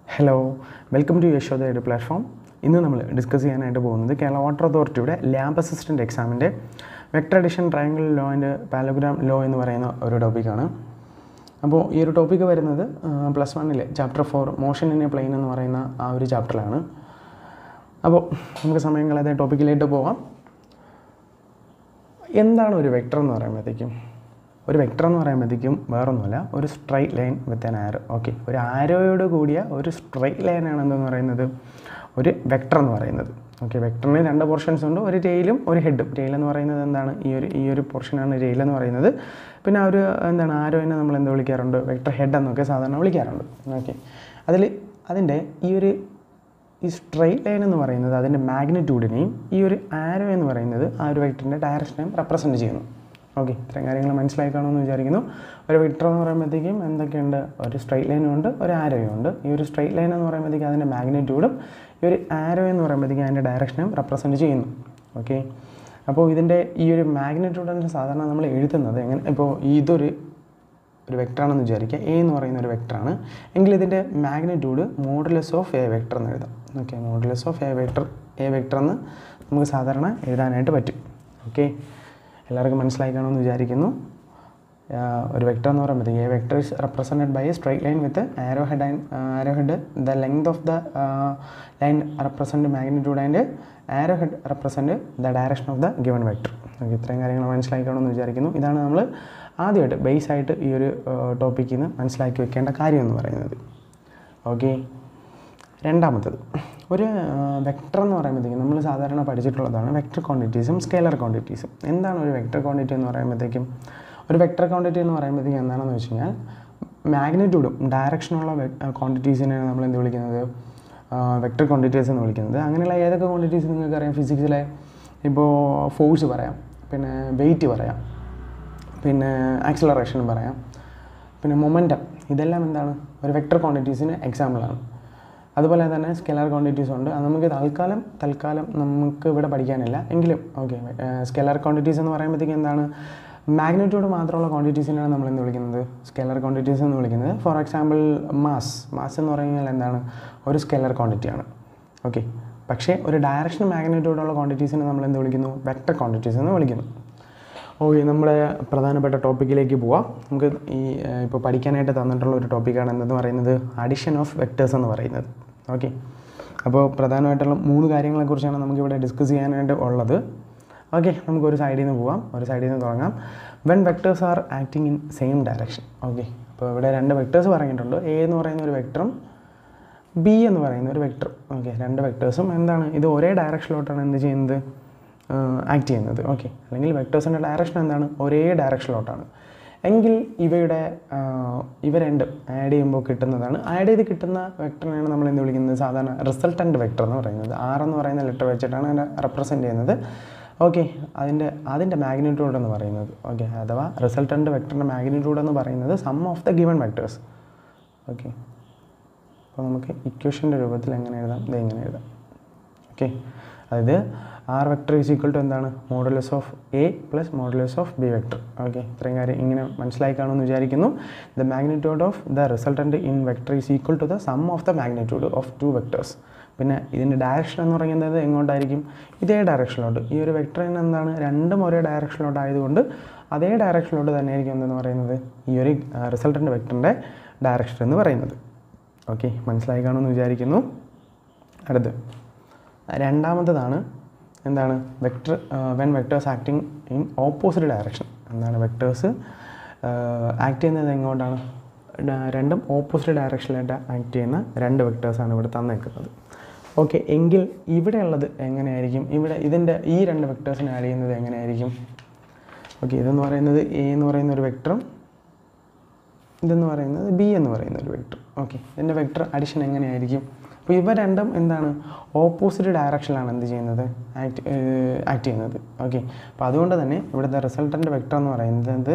hello welcome to Yashoda ed platform ഇന്ന് നമ്മൾ discuss ചെയ്യാനായിട്ട് പോകുന്നത് കേരള വാട്ടർ അതോറിറ്റിയുടെ ലാബ് അസിസ്റ്റൻറ്റ് എക്സാമിൻ്റെ vector addition triangle law and parallelogram law എന്ന് പറയുന്ന ഒരു ടോപ്പിക്കാണ് അപ്പോൾ ഈ ഒരു ടോപ്പിക്ക് വരുന്നത് പ്ലസ് വണ്ണിലെ chapter four motion in a plane എന്ന് പറയുന്ന ആ ഒരു ചാപ്റ്ററിലാണ് അപ്പോൾ നമുക്ക് സമയം കളയാതെ ടോപ്പിക്കിലേക്ക് പോകാം എന്താണ് ഒരു വെക്ടർ എന്ന് പറയുമ്പോഴത്തേക്കും ഒരു വെക്ടർ എന്ന് പറയുമ്പോഴത്തേക്കും വേറൊന്നുമല്ല ഒരു straight line with an arrow okay ഒരു ആരോയോട് കൂടിയ ഒരു സ്ട്രൈറ്റ് ലൈനാണ് എന്തെന്ന് പറയുന്നത് ഒരു വെക്ടർ എന്ന് പറയുന്നത് ഓക്കെ വെക്ടറിന് രണ്ട് പോർഷൻസ് ഉണ്ട് ഒരു ടെയിലും ഒരു ഹെഡും ടെയിൽ എന്ന് പറയുന്നത് എന്താണ് ഈ ഒരു ഈ ഒരു പോർഷനാണ് ടെയിൽ എന്ന് പറയുന്നത് പിന്നെ ആ ഒരു എന്താണ് ആരോയിനെ നമ്മൾ എന്ത് വിളിക്കാറുണ്ട് വെക്ടർ ഹെഡ് എന്നൊക്കെ സാധാരണ വിളിക്കാറുണ്ട് ഓക്കെ അതിൽ അതിൻ്റെ ഈ ഒരു ഈ സ്ട്രെയിറ്റ് ലൈൻ എന്ന് പറയുന്നത് അതിൻ്റെ മാഗ്നിറ്റ്യൂഡിനെയും ഈ ഒരു ആരോ എന്ന് പറയുന്നത് ആ ഒരു വെക്ടറിൻ്റെ ഡയറക്ഷനെയും റെപ്രസെൻറ്റ് ചെയ്യുന്നു ഓക്കെ ഇത്രയും കാര്യങ്ങൾ മനസ്സിലായി കാണുമെന്ന് വിചാരിക്കുന്നു ഒരു വെക്ടർ എന്ന് പറയുമ്പോഴത്തേക്കും എന്തൊക്കെയുണ്ട് ഒരു സ്ട്രെയിറ്റ് ലൈനും ഉണ്ട് ഒരു ആരോയും ഉണ്ട് ഈ ഒരു സ്ട്രെയിറ്റ് ലൈൻ എന്ന് പറയുമ്പോഴത്തേക്കും അതിൻ്റെ മാഗ്നിറ്റ്യൂഡും ഈ ഒരു ആരോ എന്ന് പറയുമ്പോഴത്തേക്കും അതിൻ്റെ ഡയറക്ഷനെയും റെപ്രസെൻറ്റ് ചെയ്യുന്നു ഓക്കെ അപ്പോൾ ഇതിൻ്റെ ഈ ഒരു മാഗ്നിറ്റ്യൂഡിൻ്റെ സാധാരണ നമ്മൾ എഴുതുന്നത് എങ്ങനെ ഇപ്പോൾ ഇതൊരു ഒരു വെക്ടറാണെന്ന് വിചാരിക്കുക എ എന്ന് പറയുന്ന ഒരു വെക്ടറാണ് എങ്കിൽ ഇതിൻ്റെ magnitude modulus of A vector എന്ന് എഴുതാം okay modulus of A vector A vector എന്ന് നമുക്ക് സാധാരണ എഴുതാനായിട്ട് പറ്റും ഓക്കെ എല്ലാവർക്കും മനസ്സിലായി കാണുമെന്ന് വിചാരിക്കുന്നു ആഹ് ഒരു വെക്ടർ എന്ന് പറയുമ്പോഴത്തേക്ക് a vector is represented by a straight line with arrow head and arrow head the length of the line represent magnitude and arrow head represent the direction of the given vector okay ഇത്രയും കാര്യങ്ങൾ മനസ്സിലാക്കി കാണുമെന്ന് വിചാരിക്കുന്നു ഇതാണ് നമ്മൾ ആദ്യമായിട്ട് base ആയിട്ട് ഈ ഒരു ടോപ്പിക്കിൽ നിന്ന് മനസ്സിലാക്കി വെക്കേണ്ട കാര്യം എന്ന് പറയുന്നത് ഓക്കെ രണ്ടാമത്തത് ഒരു വെക്ടർ എന്ന് പറയുമ്പോഴത്തേക്കും നമ്മൾ സാധാരണ പഠിച്ചിട്ടുള്ളതാണ് വെക്ടർ ക്വാണ്ടിറ്റീസും സ്കേലർ ക്വാണ്ടിറ്റീസും എന്താണ് ഒരു വെക്ടർ ക്വാണ്ടിറ്റി എന്ന് പറയുമ്പോഴത്തേക്കും ഒരു വെക്ടർ ക്വാണ്ടിറ്റി എന്ന് പറയുമ്പോഴത്തേക്കും എന്താണെന്ന് വെച്ച് കഴിഞ്ഞാൽ മാഗ്നിറ്റ്യൂഡും ഡയറക്ഷനുള്ള ക്വാണ്ടിറ്റീസിനെയാണ് നമ്മൾ എന്ത് വിളിക്കുന്നത് വെക്ടർ ക്വാണ്ടിറ്റീസ് എന്ന് വിളിക്കുന്നത് അങ്ങനെയുള്ള ഏതൊക്കെ ക്വാണ്ടിറ്റീസ് നിങ്ങൾക്ക് അറിയാം ഫിസിക്സിലെ ഇപ്പോൾ ഫോഴ്സ് പറയാം പിന്നെ വെയിറ്റ് പറയാം പിന്നെ ആക്സിലറേഷൻ പറയാം പിന്നെ മൊമെൻറ്റം ഇതെല്ലാം എന്താണ് ഒരു വെക്ടർ ക്വാണ്ടിറ്റീസിന് എക്സാമ്പിളാണ് അതുപോലെ തന്നെ സ്കെലാർ ക്വാണ്ടിറ്റീസ് ഉണ്ട് അത് നമുക്ക് തൽക്കാലം തൽക്കാലം നമുക്ക് ഇവിടെ പഠിക്കാനില്ല എങ്കിലും ഓക്കെ സ്കെലാർ ക്വാണ്ടിറ്റീസ് എന്ന് പറയുമ്പോഴത്തേക്കും എന്താണ് മാഗ്നിറ്റ്യൂഡ് മാത്രമുള്ള ക്വാണ്ടിറ്റീസിനാണ് നമ്മൾ എന്ത് വിളിക്കുന്നത് സ്കെലർ ക്വാണ്ടിറ്റീസ് എന്ന് വിളിക്കുന്നത് ഫോർ എക്സാമ്പിൾ മാസ് മാസ് എന്ന് പറഞ്ഞാൽ എന്താണ് ഒരു സ്കെലർ ക്വാണ്ടിറ്റിയാണ് ഓക്കെ പക്ഷേ ഒരു ഡയറക്ഷൻ മാഗ്നിറ്റ്യൂഡുള്ള ക്വാണ്ടിറ്റീസിനെ നമ്മൾ എന്ത് വിളിക്കുന്നു വെക്ടർ ക്വാണ്ടിറ്റീസ് എന്ന് വിളിക്കുന്നു ഓക്കെ നമ്മുടെ പ്രധാനപ്പെട്ട ടോപ്പിക്കിലേക്ക് പോവാം നമുക്ക് ഈ ഇപ്പോൾ പഠിക്കാനായിട്ട് തന്നിട്ടുള്ള ഒരു ടോപ്പിക്കാണ് എന്തെന്ന് പറയുന്നത് അഡിഷൻ ഓഫ് വെക്ടേഴ്സ് എന്ന് പറയുന്നത് ഓക്കെ അപ്പോൾ പ്രധാനമായിട്ടുള്ള മൂന്ന് കാര്യങ്ങളെക്കുറിച്ചാണ് നമുക്കിവിടെ ഡിസ്കസ് ചെയ്യാനായിട്ട് ഉള്ളത് ഓക്കെ നമുക്ക് ഒരു സൈഡിൽ നിന്ന് പോവാം ഒരു സൈഡിൽ നിന്ന് തുടങ്ങാം when vectors are acting in same direction okay അപ്പോൾ ഇവിടെ രണ്ട് വെക്ടേഴ്സ് പറഞ്ഞിട്ടുണ്ട് എ എന്ന് പറയുന്ന ഒരു വെക്ടറും ബി എന്ന് പറയുന്ന ഒരു വെക്ടർ ഓക്കെ രണ്ട് വെക്ടേഴ്സും എന്താണ് ഇത് ഒരേ ഡയറക്ഷനിലോട്ടാണ് എന്ത് ചെയ്യുന്നത് ആക്ട് ചെയ്യുന്നത് ഓക്കെ അല്ലെങ്കിൽ വെക്ടേഴ്സിൻ്റെ ഡയറക്ഷൻ എന്താണ് ഒരേ ഡയറക്ഷനിലോട്ടാണ് എങ്കിൽ ഇവയുടെ ഇവ രണ്ടും ആഡ് ചെയ്യുമ്പോൾ കിട്ടുന്നതാണ് ആഡ് ചെയ്ത് കിട്ടുന്ന വെക്ടറിനെയാണ് നമ്മൾ എന്ത് വിളിക്കുന്നത് സാധാരണ റിസൾട്ടൻ്റ് വെക്ടർ എന്ന് പറയുന്നത് ആർ എന്ന് പറയുന്ന ലെറ്റർ വെച്ചിട്ടാണ് അതിനെ റെപ്രസെൻറ്റ് ചെയ്യുന്നത് ഓക്കെ അതിൻ്റെ അതിൻ്റെ മാഗ്നിറ്റ്യൂഡ് എന്ന് പറയുന്നത് ഓക്കെ അഥവാ റിസൾട്ടൻ്റ് വെക്ടറിൻ്റെ മാഗ്നിറ്റ്യൂഡ് എന്ന് പറയുന്നത് sum of the given vectors okay അപ്പോൾ നമുക്ക് ഇക്വേഷൻ്റെ രൂപത്തിൽ എങ്ങനെ എഴുതാം ഇത് എങ്ങനെ എഴുതാം ഓക്കെ അതായത് R vector is equal to എന്താണ് modulus of A plus modulus of B vector okay ഇത്രയും കാര്യം ഇങ്ങനെ മനസ്സിലായി കാണുമെന്ന് വിചാരിക്കുന്നു the magnitude of the resultant in vector is equal to the sum of the magnitude of two vectors പിന്നെ ഇതിൻ്റെ direction എന്ന് പറയുന്നത് എങ്ങോട്ടായിരിക്കും ഇതേ ഡയറക്ഷനിലോട്ട് ഈ ഒരു വെക്ടറിന് എന്താണ് രണ്ടും ഒരേ ഡയറക്ഷനിലോട്ട് ആയതുകൊണ്ട് അതേ ഡയറക്ഷനിലോട്ട് തന്നെ ആയിരിക്കും എന്തെന്ന് പറയുന്നത് ഈ ഒരു റിസൾട്ടൻ്റ് വെക്ടറിൻ്റെ ഡയറക്ഷൻ എന്ന് പറയുന്നത് ഓക്കെ മനസ്സിലായി കാണുമെന്ന് വിചാരിക്കുന്നു അടുത്ത് രണ്ടാമത്തതാണ് എന്താണ് vector when vectors acting in opposite direction എന്താണ് വെക്ടേഴ്സ് ആക്ട് ചെയ്യുന്നത് എങ്ങോട്ടാണ് രണ്ടും ഓപ്പോസിറ്റ് ഡയറക്ഷനിലായിട്ട് ആക്ട് ചെയ്യുന്ന രണ്ട് വെക്ടേഴ്സാണ് ഇവിടെ തന്നേക്കുന്നത് ഓക്കെ എങ്കിൽ ഇവിടെയുള്ളത് എങ്ങനെയായിരിക്കും ഇവിടെ ഇതിൻ്റെ ഈ രണ്ട് വെക്ടേഴ്സിനെ ആഡ് ചെയ്യുന്നത് എങ്ങനെയായിരിക്കും ഓക്കെ ഇതെന്ന് പറയുന്നത് എ എന്ന് പറയുന്ന ഒരു വെക്ടറും ഇതെന്ന് പറയുന്നത് ബി എന്ന് പറയുന്ന ഒരു വെക്ടർ ഓക്കെ ഇതിൻ്റെ വെക്ടർ അഡിഷൻ എങ്ങനെയായിരിക്കും അപ്പോൾ ഇവ രണ്ടും എന്താണ് ഓപ്പോസിറ്റ് ഡയറക്ഷനിലാണ് എന്ത് ചെയ്യുന്നത് ആക്ട് ആക്ട് ചെയ്യുന്നത് ഓക്കെ അപ്പോൾ അതുകൊണ്ട് തന്നെ ഇവിടുത്തെ റിസൾട്ടൻ്റ് വെക്ടർ എന്ന് പറയുന്നത്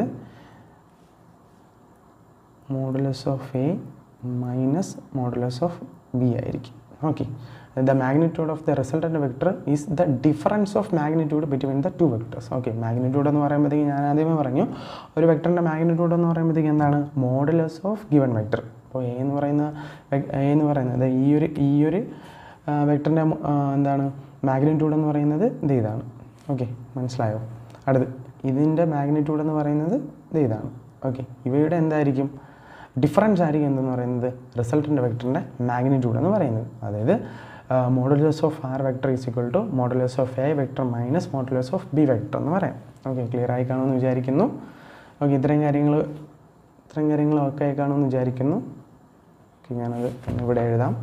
modulus of A minus modulus of B ആയിരിക്കും okay the magnitude of the resultant vector is the difference of magnitude between the two vectors okay magnitude എന്ന് പറയുമ്പോഴത്തേക്ക് ഞാൻ ആദ്യമേ പറഞ്ഞു ഒരു വെക്ടറിൻ്റെ മാഗ്നിറ്റ്യൂഡ് എന്ന് പറയുമ്പോഴത്തേക്ക് എന്താണ് മോഡുലസ് ഓഫ് ഗിവൺ വെക്ടർ അപ്പോൾ എ എന്ന് പറയുന്ന എ എന്ന് പറയുന്നത് ഈ ഒരു ഈ ഒരു വെക്ടറിൻ്റെ എന്താണ് മാഗ്നിറ്റ്യൂഡ് എന്ന് പറയുന്നത് ഇത് ഇതാണ് ഓക്കെ മനസ്സിലായോ അടുത്ത് ഇതിൻ്റെ മാഗ്നിറ്റ്യൂഡ് എന്ന് പറയുന്നത് ഇത് ഇതാണ് ഓക്കെ ഇവയുടെ എന്തായിരിക്കും ഡിഫറൻസ് ആയിരിക്കും എന്തെന്ന് പറയുന്നത് റിസൾട്ടിൻ്റെ വെക്ടറിൻ്റെ മാഗ്നിറ്റ്യൂഡ് എന്ന് പറയുന്നത് അതായത് modulus of R vector is equal to modulus of A vector minus modulus of B vector എന്ന് പറയാം ഓക്കെ ക്ലിയർ ആയി കാണുമെന്ന് വിചാരിക്കുന്നു ഓക്കെ ഇത്രയും കാര്യങ്ങൾ ഇത്രയും കാര്യങ്ങൾ ഒക്കെ ആയി കാണുമെന്ന് വിചാരിക്കുന്നു ഓക്കെ ഞാനത് ഇവിടെ എഴുതാം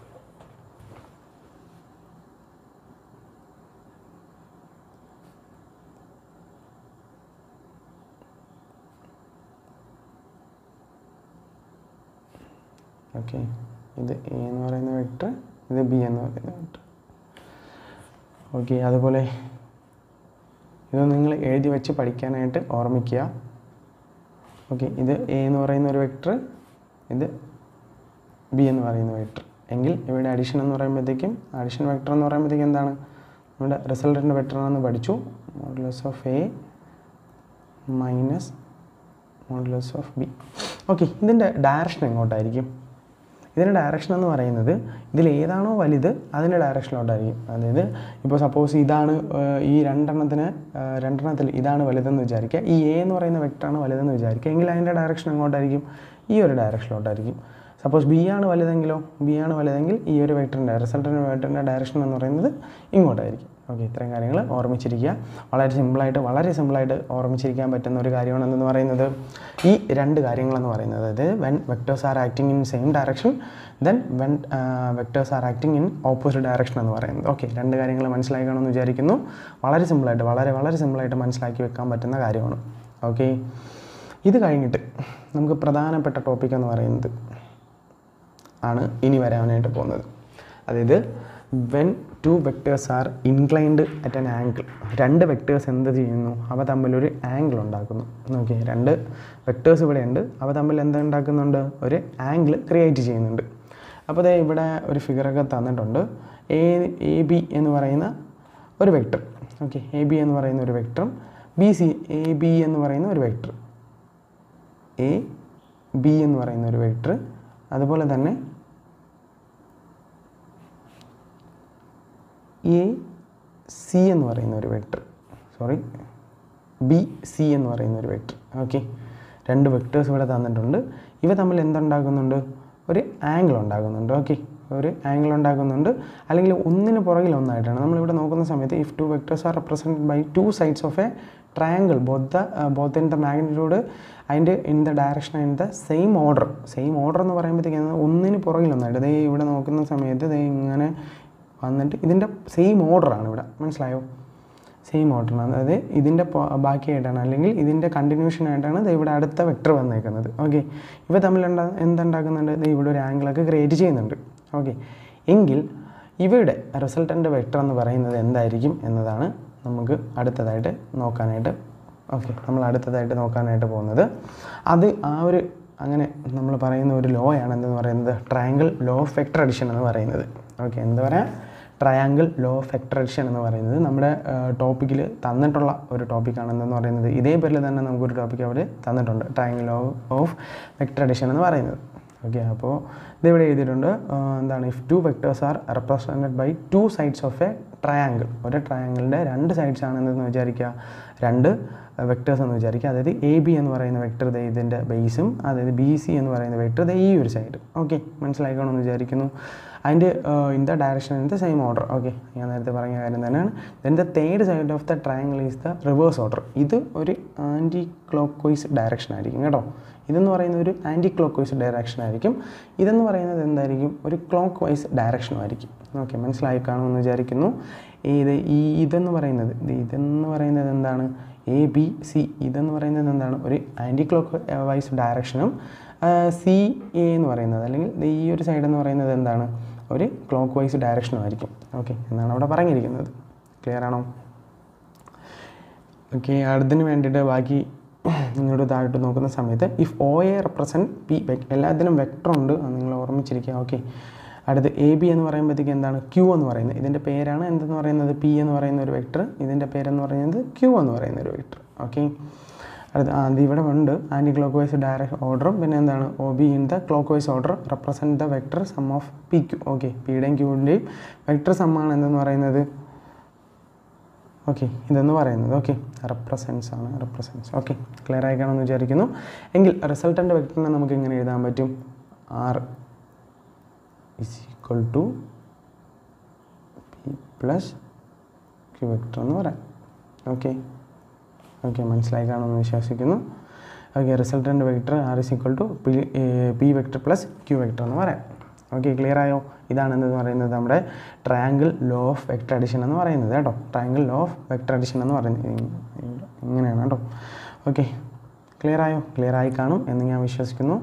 ഓക്കെ ഇത് എ എന്ന് പറയുന്ന വെക്ടർ ഇത് ബി എന്ന് പറയുന്ന വെക്ടർ ഓക്കെ അതുപോലെ ഇത് നിങ്ങൾ എഴുതി വെച്ച് പഠിക്കാനായിട്ട് ഓർമ്മിക്കുക ഓക്കെ ഇത് എ എന്ന് പറയുന്ന ഒരു വെക്ടർ ഇത് ബി എന്ന് പറയുന്ന വെക്ടർ എങ്കിൽ ഇവിടെ അഡീഷൻ എന്ന് പറയുമ്പോഴത്തേക്കും അഡീഷൻ വെക്ടർ എന്ന് പറയുമ്പോഴത്തേക്കും എന്താണ് നമ്മുടെ റിസൾട്ടിൻ്റെ വെക്ടർ ആണെന്ന് പഠിച്ചു modulus of A minus modulus of B okay ഇതിൻ്റെ ഡയറക്ഷൻ എങ്ങോട്ടായിരിക്കും ഇതിൻ്റെ ഡയറക്ഷൻ എന്ന് പറയുന്നത് ഇതിൽ ഏതാണോ വലുത് അതിൻ്റെ ഡയറക്ഷനിലോട്ടായിരിക്കും അതായത് ഇപ്പോൾ സപ്പോസ് ഇതാണ് ഏഹ്, ഈ രണ്ടെണ്ണത്തിന് ഏഹ്, രണ്ടെണ്ണത്തിൽ ഇതാണ് വലുതെന്ന് വിചാരിക്കുക ഈ എ എന്ന് പറയുന്ന വെക്ടറാണ് വലുതെന്ന് വിചാരിക്കുക എങ്കിൽ അതിൻ്റെ ഡയറക്ഷൻ എങ്ങോട്ടായിരിക്കും ഈ ഒരു ഡയറക്ഷനിലോട്ടായിരിക്കും സപ്പോസ് ബി ആണ് വലുതെങ്കിലോ ബി ആണ് വലുതെങ്കിൽ ഈ ഒരു വെക്ടറിൻ്റെ റിസൾട്ടിൻ്റെ വെക്ടറിൻ്റെ ഡയറക്ഷൻ എന്ന് പറയുന്നത് ഇങ്ങോട്ടായിരിക്കും ഓക്കെ ഇത്രയും കാര്യങ്ങൾ ഓർമ്മിച്ചിരിക്കുക വളരെ സിമ്പിളായിട്ട് വളരെ സിമ്പിളായിട്ട് ഓർമ്മിച്ചിരിക്കാൻ പറ്റുന്ന ഒരു കാര്യമാണ് എന്തെന്ന് പറയുന്നത് ഈ രണ്ട് കാര്യങ്ങളെന്ന് പറയുന്നത് അതായത് when vectors are acting in same direction then when vectors are acting in opposite direction എന്ന് പറയുന്നത് ഓക്കെ രണ്ട് കാര്യങ്ങൾ മനസ്സിലാക്കി കാണുമെന്ന് വിചാരിക്കുന്നു വളരെ സിമ്പിളായിട്ട് വളരെ വളരെ സിമ്പിളായിട്ട് മനസ്സിലാക്കി വെക്കാൻ പറ്റുന്ന കാര്യമാണ് ഓക്കെ ഇത് കഴിഞ്ഞിട്ട് നമുക്ക് പ്രധാനപ്പെട്ട ടോപ്പിക് എന്ന് പറയുന്നത് ആണ് ഇനി വരാനായിട്ട് പോകുന്നത് അതായത് when two vectors are inclined at an angle രണ്ട് വെക്ടേഴ്സ് എന്ത് ചെയ്യുന്നു അവ തമ്മിലൊരു ആംഗിൾ ഉണ്ടാക്കുന്നു നോക്കിയേ രണ്ട് വെക്ടേഴ്സ് ഇവിടെ ഉണ്ട് അവ തമ്മിൽ എന്താ ഉണ്ടാക്കുന്നുണ്ട് ഒരു ആംഗിൾ ക്രിയേറ്റ് ചെയ്യുന്നുണ്ട് അപ്പോൾ ദേ ഇവിടെ ഒരു ഫിഗറൊക്കെ തന്നിട്ടുണ്ട് എ എ ബി എന്ന് പറയുന്ന ഒരു വെക്ടർ ഓക്കെ എ ബി എന്ന് പറയുന്ന ഒരു വെക്ടറും ബി സി എ ബി എന്ന് പറയുന്ന ഒരു വെക്ടർ എ ബി എന്ന് പറയുന്ന ഒരു വെക്ടർ അതുപോലെ തന്നെ എ സി എന്ന് പറയുന്ന ഒരു വെക്ടർ സോറി ബി സി എന്ന് പറയുന്ന ഒരു വെക്ടർ ഓക്കെ രണ്ട് വെക്ടേഴ്സ് ഇവിടെ തന്നിട്ടുണ്ട് ഇവ തമ്മിൽ എന്തുണ്ടാകുന്നുണ്ട് ഒരു ആംഗിൾ ഉണ്ടാകുന്നുണ്ട് ഓക്കെ ഒരു ആംഗിൾ ഉണ്ടാകുന്നുണ്ട് അല്ലെങ്കിൽ ഒന്നിന് പുറകിൽ ഒന്നായിട്ടാണ് നമ്മളിവിടെ നോക്കുന്ന സമയത്ത് if two vectors are represented by two sides of a triangle both the both in the magnitude അതിൻ്റെ in the direction in the same order same order എന്ന് പറയുമ്പോഴത്തേക്കും ഒന്നിന് പുറകിൽ ഒന്നായിട്ട് ദേ ഇവിടെ നോക്കുന്ന സമയത്ത് ദേ ഇങ്ങനെ വന്നിട്ട് ഇതിൻ്റെ സെയിം ഓർഡറാണ് ഇവിടെ മനസ്സിലായോ സെയിം ഓർഡറാണ് അതായത് ഇതിൻ്റെ പോ- ബാക്കിയായിട്ടാണ് അല്ലെങ്കിൽ ഇതിൻ്റെ കണ്ടിന്യൂഷൻ ആയിട്ടാണ് ദേ ഇവിടെ അടുത്ത വെക്ടർ വന്നേക്കുന്നത് ഓക്കെ ഇവ തമ്മിൽ എന്താ എന്തുണ്ടാക്കുന്നുണ്ട് ദേ ഇവിടെ ഒരു ആംഗിളൊക്കെ ക്രിയേറ്റ് ചെയ്യുന്നുണ്ട് ഓക്കെ എങ്കിൽ ഇവയുടെ റിസൾട്ടൻ്റ് വെക്ടർ എന്ന് പറയുന്നത് എന്തായിരിക്കും എന്നതാണ് നമുക്ക് അടുത്തതായിട്ട് നോക്കാനായിട്ട് ഓക്കെ നമ്മൾ അടുത്തതായിട്ട് നോക്കാനായിട്ട് പോകുന്നത് അത് ആ ഒരു അങ്ങനെ നമ്മൾ പറയുന്ന ഒരു ലോ ആണ് എന്തെന്ന് പറയുന്നത് triangle law of vector addition എന്ന് പറയുന്നത് ഓക്കെ എന്താ പറയുക triangle law of vector addition എന്ന് പറയുന്നത് നമ്മുടെ ടോപ്പിക്കിൽ തന്നിട്ടുള്ള ഒരു ടോപ്പിക്കാണ് എന്തെന്ന് പറയുന്നത് ഇതേ പേരിൽ തന്നെ നമുക്കൊരു ടോപ്പിക് അവർ തന്നിട്ടുണ്ട് triangle law of vector addition എന്ന് പറയുന്നത് ഓക്കെ അപ്പോൾ ഇതിവിടെ എഴുതിയിട്ടുണ്ട് ആ, എന്താണ് if two vectors are represented by two sides of a triangle ഒരു ട്രയാങ്കിളിൻ്റെ രണ്ട് സൈഡ്സ് ആണെന്ന് വിചാരിക്കുക രണ്ട് വെക്ടേഴ്സ് എന്ന് വിചാരിക്കുക അതായത് എ ബി എന്ന് പറയുന്ന വെക്ടർ ദേ ഇതിൻ്റെ ബേസും അതായത് ബി സി എന്ന് പറയുന്ന വെക്ടർ ദേ ഈ ഒരു സൈഡ് ഓക്കെ മനസ്സിലാക്കണമെന്ന് വിചാരിക്കുന്നു അതിൻ്റെ in the direction in the same order okay ഞാൻ നേരത്തെ പറഞ്ഞ കാര്യം തന്നെയാണ് then the third side of the triangle is the reverse order ഇത് ഒരു ആൻറ്റി ക്ലോക്ക് വൈസ് ഡയറക്ഷൻ ആയിരിക്കും കേട്ടോ ഇതെന്ന് പറയുന്നത് ഒരു ആൻറ്റി ക്ലോക്ക് വൈസ് ഡയറക്ഷൻ ആയിരിക്കും ഇതെന്ന് പറയുന്നത് എന്തായിരിക്കും ഒരു ക്ലോക്ക് വൈസ് ഡയറക്ഷനും ആയിരിക്കും ഓക്കെ മനസ്സിലായി കാണുമെന്ന് വിചാരിക്കുന്നു ഇത് ഈ ഇതെന്ന് പറയുന്നത് ഇത് ഇതെന്ന് പറയുന്നത് എന്താണ് എ ബി സി ഇതെന്ന് പറയുന്നത് എന്താണ് ഒരു ആൻറ്റി ക്ലോക്ക് വൈസ് ഡയറക്ഷനും സി എ എന്ന് പറയുന്നത് അല്ലെങ്കിൽ ദേ ഈ ഒരു സൈഡ് എന്ന് പറയുന്നത് എന്താണ് ഒരു ക്ലോക്ക് വൈസ് ഡയറക്ഷനും ആയിരിക്കും ഓക്കെ എന്നാണ് അവിടെ പറഞ്ഞിരിക്കുന്നത് ക്ലിയർ ആണോ ഓക്കെ അടുത്തിന് വേണ്ടിയിട്ട് ബാക്കി നിങ്ങളുടെ താഴോട്ട് നോക്കുന്ന സമയത്ത് if O A represent P എല്ലാത്തിനും വെക്ടർ ഉണ്ട് അത് നിങ്ങൾ ഓർമ്മിച്ചിരിക്കുക ഓക്കെ അടുത്ത് എ ബി എന്ന് പറയുമ്പോഴത്തേക്ക് എന്താണ് ക്യൂ എന്ന് പറയുന്നത് ഇതിൻ്റെ പേരാണ് എന്തെന്ന് പറയുന്നത് പി എന്ന് പറയുന്ന ഒരു വെക്ടർ ഇതിൻ്റെ പേരെന്ന് പറയുന്നത് ക്യൂ എന്ന് പറയുന്ന ഒരു വെക്ടർ ഓക്കെ അടുത്ത ആ അത് ഇവിടെ ഉണ്ട് ആൻറ്റി ക്ലോക്ക് വൈസ് ഡയറക്റ്റ് ഓർഡറും പിന്നെ എന്താണ് O B in the clockwise order represent the vector sum of P Q okay പിയുടെയും ക്യൂവിൻ്റെയും വെക്ടർ സമ്മാണ് എന്തെന്ന് പറയുന്നത് ഓക്കെ ഇതെന്ന് പറയുന്നത് ഓക്കെ റെപ്രസെൻസ് ആണ് റെപ്രസെൻസ് ഓക്കെ ക്ലിയർ ആയിക്കാണെന്ന് വിചാരിക്കുന്നു എങ്കിൽ റിസൾട്ടൻ്റ് വെക്ടറിനെ നമുക്ക് ഇങ്ങനെ എഴുതാൻ പറ്റും R is equal to P plus Q vector എന്ന് പറയാം ഓക്കെ ഓക്കെ മനസ്സിലായി കാണുമെന്ന് വിശ്വസിക്കുന്നു okay resultant vector R is equal to P P vector plus Q vector എന്ന് പറയാം ഓക്കെ ക്ലിയർ ആയോ ഇതാണ് എന്തെന്ന് പറയുന്നത് നമ്മുടെ triangle law of vector addition എന്ന് പറയുന്നത് കേട്ടോ triangle law of vector addition എന്ന് പറയുന്നത് ഇ- ഇങ്ങനെയാണ് കേട്ടോ ഓക്കെ ക്ലിയർ ആയോ ക്ലിയർ ആയി കാണും എന്ന് ഞാൻ വിശ്വസിക്കുന്നു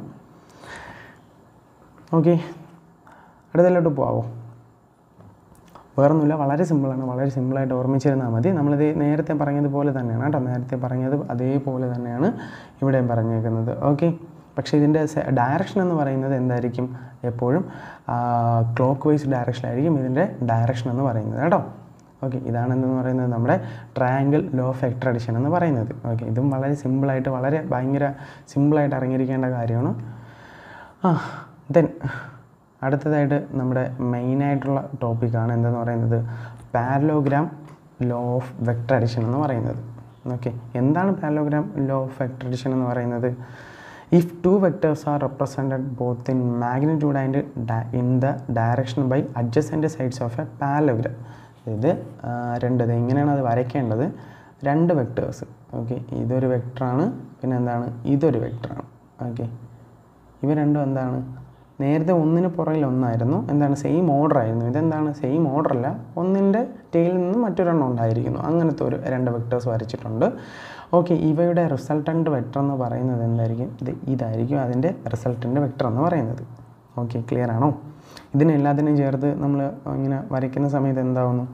ഓക്കെ അടുത്തതിലോട്ട് പോവാമോ വേറൊന്നുമില്ല വളരെ സിമ്പിളാണ് വളരെ സിമ്പിളായിട്ട് ഓർമ്മിച്ചിരുന്നാൽ മതി നമ്മളിത് നേരത്തെ പറഞ്ഞതുപോലെ തന്നെയാണ് കേട്ടോ നേരത്തെ പറഞ്ഞത് അതേപോലെ തന്നെയാണ് ഇവിടെയും പറഞ്ഞേക്കുന്നത് ഓക്കെ പക്ഷേ ഇതിൻ്റെ ഡയറക്ഷൻ എന്ന് പറയുന്നത് എന്തായിരിക്കും എപ്പോഴും ക്ലോക്ക് വൈസ് ഡയറക്ഷനിലായിരിക്കും ഇതിൻ്റെ ഡയറക്ഷൻ എന്ന് പറയുന്നത് കേട്ടോ ഓക്കെ ഇതാണ് എന്തെന്ന് പറയുന്നത് നമ്മുടെ ട്രയാങ്കിൾ ലോ ഓഫ് എക്ട്രഡിഷൻ എന്ന് പറയുന്നത് ഓക്കെ ഇതും വളരെ സിമ്പിളായിട്ട് വളരെ ഭയങ്കര സിമ്പിളായിട്ട് അറിഞ്ഞിരിക്കേണ്ട കാര്യമാണ് ആ ദെൻ അടുത്തതായിട്ട് നമ്മുടെ മെയിനായിട്ടുള്ള ടോപ്പിക്കാണ് എന്തെന്ന് പറയുന്നത് parallelogram law of vector addition എന്ന് പറയുന്നത് ഓക്കെ എന്താണ് parallelogram law of vector addition എന്ന് പറയുന്നത് if two vectors are represented both in magnitude and in the direction by adjacent sides of a parallelogram ഇത് ആ, രണ്ട് ഇത് എങ്ങനെയാണ് അത് വരയ്ക്കേണ്ടത് രണ്ട് വെക്ടേഴ്സ് ഓക്കെ ഇതൊരു വെക്ടറാണ് പിന്നെ എന്താണ് ഇതൊരു വെക്ടറാണ് ഓക്കെ ഇവ രണ്ടും എന്താണ് നേരത്തെ ഒന്നിന് പുറകിൽ ഒന്നായിരുന്നു എന്താണ് സെയിം ഓർഡർ ആയിരുന്നു ഇതെന്താണ് സെയിം ഓർഡർ അല്ല ഒന്നിൻ്റെ ടെയിൽ നിന്ന് മറ്റൊരെണ്ണം ഉണ്ടായിരിക്കുന്നു അങ്ങനത്തെ ഒരു രണ്ട് വെക്ടേഴ്സ് വരച്ചിട്ടുണ്ട് ഓക്കെ ഇവയുടെ റിസൾട്ടൻ്റ് വെക്ടർ എന്ന് പറയുന്നത് എന്തായിരിക്കും ഇത് ഇതായിരിക്കും അതിൻ്റെ റിസൾട്ടൻ്റ് വെക്ടർ എന്ന് പറയുന്നത് ഓക്കെ ക്ലിയർ ആണോ ഇതിനെല്ലാത്തിനെയും ചേർത്ത് നമ്മൾ ഇങ്ങനെ വരയ്ക്കുന്ന സമയത്ത് എന്താവുന്നു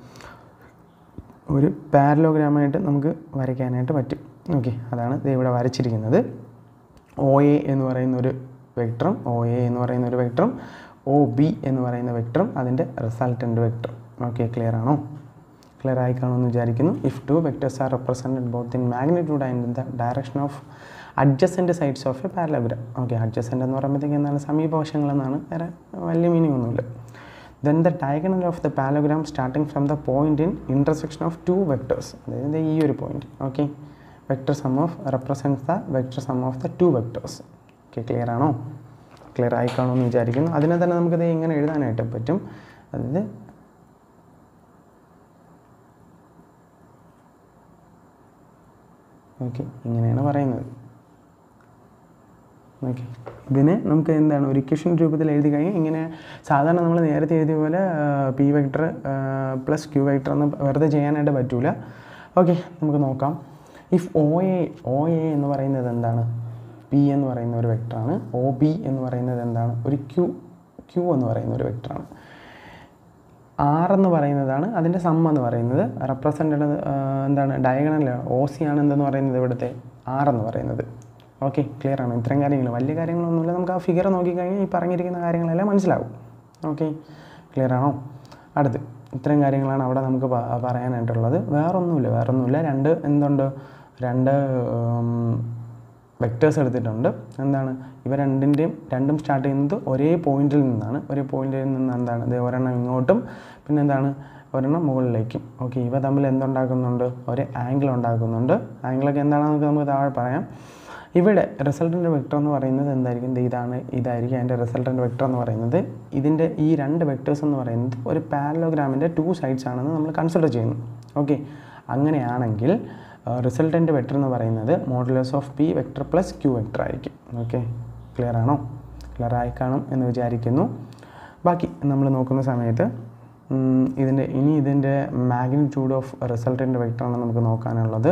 ഒരു പാരലോഗ്രാമായിട്ട് നമുക്ക് വരയ്ക്കാനായിട്ട് പറ്റും ഓക്കെ അതാണ് ഇത് ഇവിടെ വരച്ചിരിക്കുന്നത് ഒ എ എന്ന് പറയുന്ന ഒരു വെക്ടറും ഒ എ എന്ന് പറയുന്ന ഒരു വെക്ടറും ഒ ബി എന്ന് പറയുന്ന വെക്ടറും അതിൻ്റെ റിസൾട്ടൻ്റ് വെക്ടർ ഓക്കെ ക്ലിയർ ആണോ ക്ലിയർ ആയി കാണുമെന്ന് വിചാരിക്കുന്നു if two vectors are represented both in magnitude and the direction of adjacent sides of a parallelogram okay adjacent എന്ന് പറയുമ്പോഴത്തേക്ക് എന്താണ് സമീപവശങ്ങളെന്നാണ് വേറെ വലിയ മീനിങ് ഒന്നുമില്ല then the diagonal of the parallelogram starting from the point in intersection of two vectors അതായത് ഈ ഒരു point okay vector sum of represents the vector sum of the two vectors okay clear ആണോ clear ആയി കാണുമെന്ന് വിചാരിക്കുന്നു അതിനെ തന്നെ നമുക്കിത് ഇങ്ങനെ എഴുതാനായിട്ട് പറ്റും അതായത് ഓക്കെ ഇങ്ങനെയാണ് പറയുന്നത് ഓക്കെ ഇതിന് നമുക്ക് എന്താണ് ഒരു ഇക്വേഷൻ രൂപത്തിൽ എഴുതി കഴിഞ്ഞാൽ ഇങ്ങനെ സാധാരണ നമ്മൾ നേരത്തെ എഴുതിയ പോലെ P vector plus Q vector എന്ന് വെറുതെ ചെയ്യാനായിട്ട് പറ്റൂല ഓക്കെ നമുക്ക് നോക്കാം if O A O A എന്ന് പറയുന്നത് എന്താണ് പി എന്ന് പറയുന്ന ഒരു വെക്ടറാണ് ഒ ബി എന്ന് പറയുന്നത് എന്താണ് ഒരു ക്യൂ ക്യൂ എന്ന് പറയുന്ന ഒരു വെക്ടറാണ് ആർ എന്ന് പറയുന്നതാണ് അതിൻ്റെ സം എന്ന് പറയുന്നത് റെപ്രസെൻറ്റഡ് എന്താണ് ഡയഗണലാണ് ഒ സി ആണ് എന്തെന്ന് പറയുന്നത് ഇവിടുത്തെ ആർ എന്ന് പറയുന്നത് ഓക്കെ ക്ലിയർ ആണ് ഇത്രയും കാര്യങ്ങൾ വലിയ കാര്യങ്ങളൊന്നുമില്ല നമുക്ക് ആ ഫിഗർ നോക്കിക്കഴിഞ്ഞാൽ ഈ പറഞ്ഞിരിക്കുന്ന കാര്യങ്ങളെല്ലാം മനസ്സിലാവും ഓക്കെ ക്ലിയർ ആണോ അടുത്ത് ഇത്രയും കാര്യങ്ങളാണ് അവിടെ നമുക്ക് പ- പറയാനായിട്ടുള്ളത് വേറൊന്നുമില്ല വേറൊന്നുമില്ല രണ്ട് എന്തുണ്ട് രണ്ട് വെക്ടേഴ്സ് എടുത്തിട്ടുണ്ട് എന്താണ് ഇവ രണ്ടിൻ്റെയും രണ്ടും സ്റ്റാർട്ട് ചെയ്യുന്നത് ഒരേ പോയിന്റിൽ നിന്നാണ് ഒരേ പോയിന്റിൽ നിന്ന് എന്താണ് ഇത് ഒരെണ്ണം ഇങ്ങോട്ടും പിന്നെ എന്താണ് ഒരെണ്ണം മുകളിലേക്കും ഓക്കെ ഇവ തമ്മിൽ എന്തുണ്ടാക്കുന്നുണ്ട് ഒരു ആംഗിൾ ഉണ്ടാക്കുന്നുണ്ട് ആംഗിളൊക്കെ എന്താണെന്ന് നമുക്ക് താഴെ പറയാം ഇവിടെ റിസൾട്ടൻ്റ് വെക്ടർ എന്ന് പറയുന്നത് എന്തായിരിക്കും ദേ ഇതാണ് ഇതായിരിക്കും അതിൻ്റെ റിസൾട്ടൻ്റ് വെക്ടർ എന്ന് പറയുന്നത് ഇതിൻ്റെ ഈ രണ്ട് വെക്ടേഴ്സ് എന്ന് പറയുന്നത് ഒരു പാരലോഗ്രാമിൻ്റെ ടു സൈഡ്സ് ആണെന്ന് നമ്മൾ കൺസിഡർ ചെയ്യുന്നു ഓക്കെ അങ്ങനെയാണെങ്കിൽ റിസൾട്ടൻ്റ് വെക്ടർ എന്ന് പറയുന്നത് modulus of P vector plus Q vector ആയിരിക്കും ഓക്കെ ക്ലിയർ ആണോ ക്ലിയർ ആയി കാണും എന്ന് വിചാരിക്കുന്നു ബാക്കി നമ്മൾ നോക്കുന്ന സമയത്ത് ഉം, ഇതിൻ്റെ ഇനി ഇതിൻ്റെ മാഗ്നിറ്റ്യൂഡ് ഓഫ് റിസൾട്ടൻ്റ് വെക്ടറാണ് നമുക്ക് നോക്കാനുള്ളത്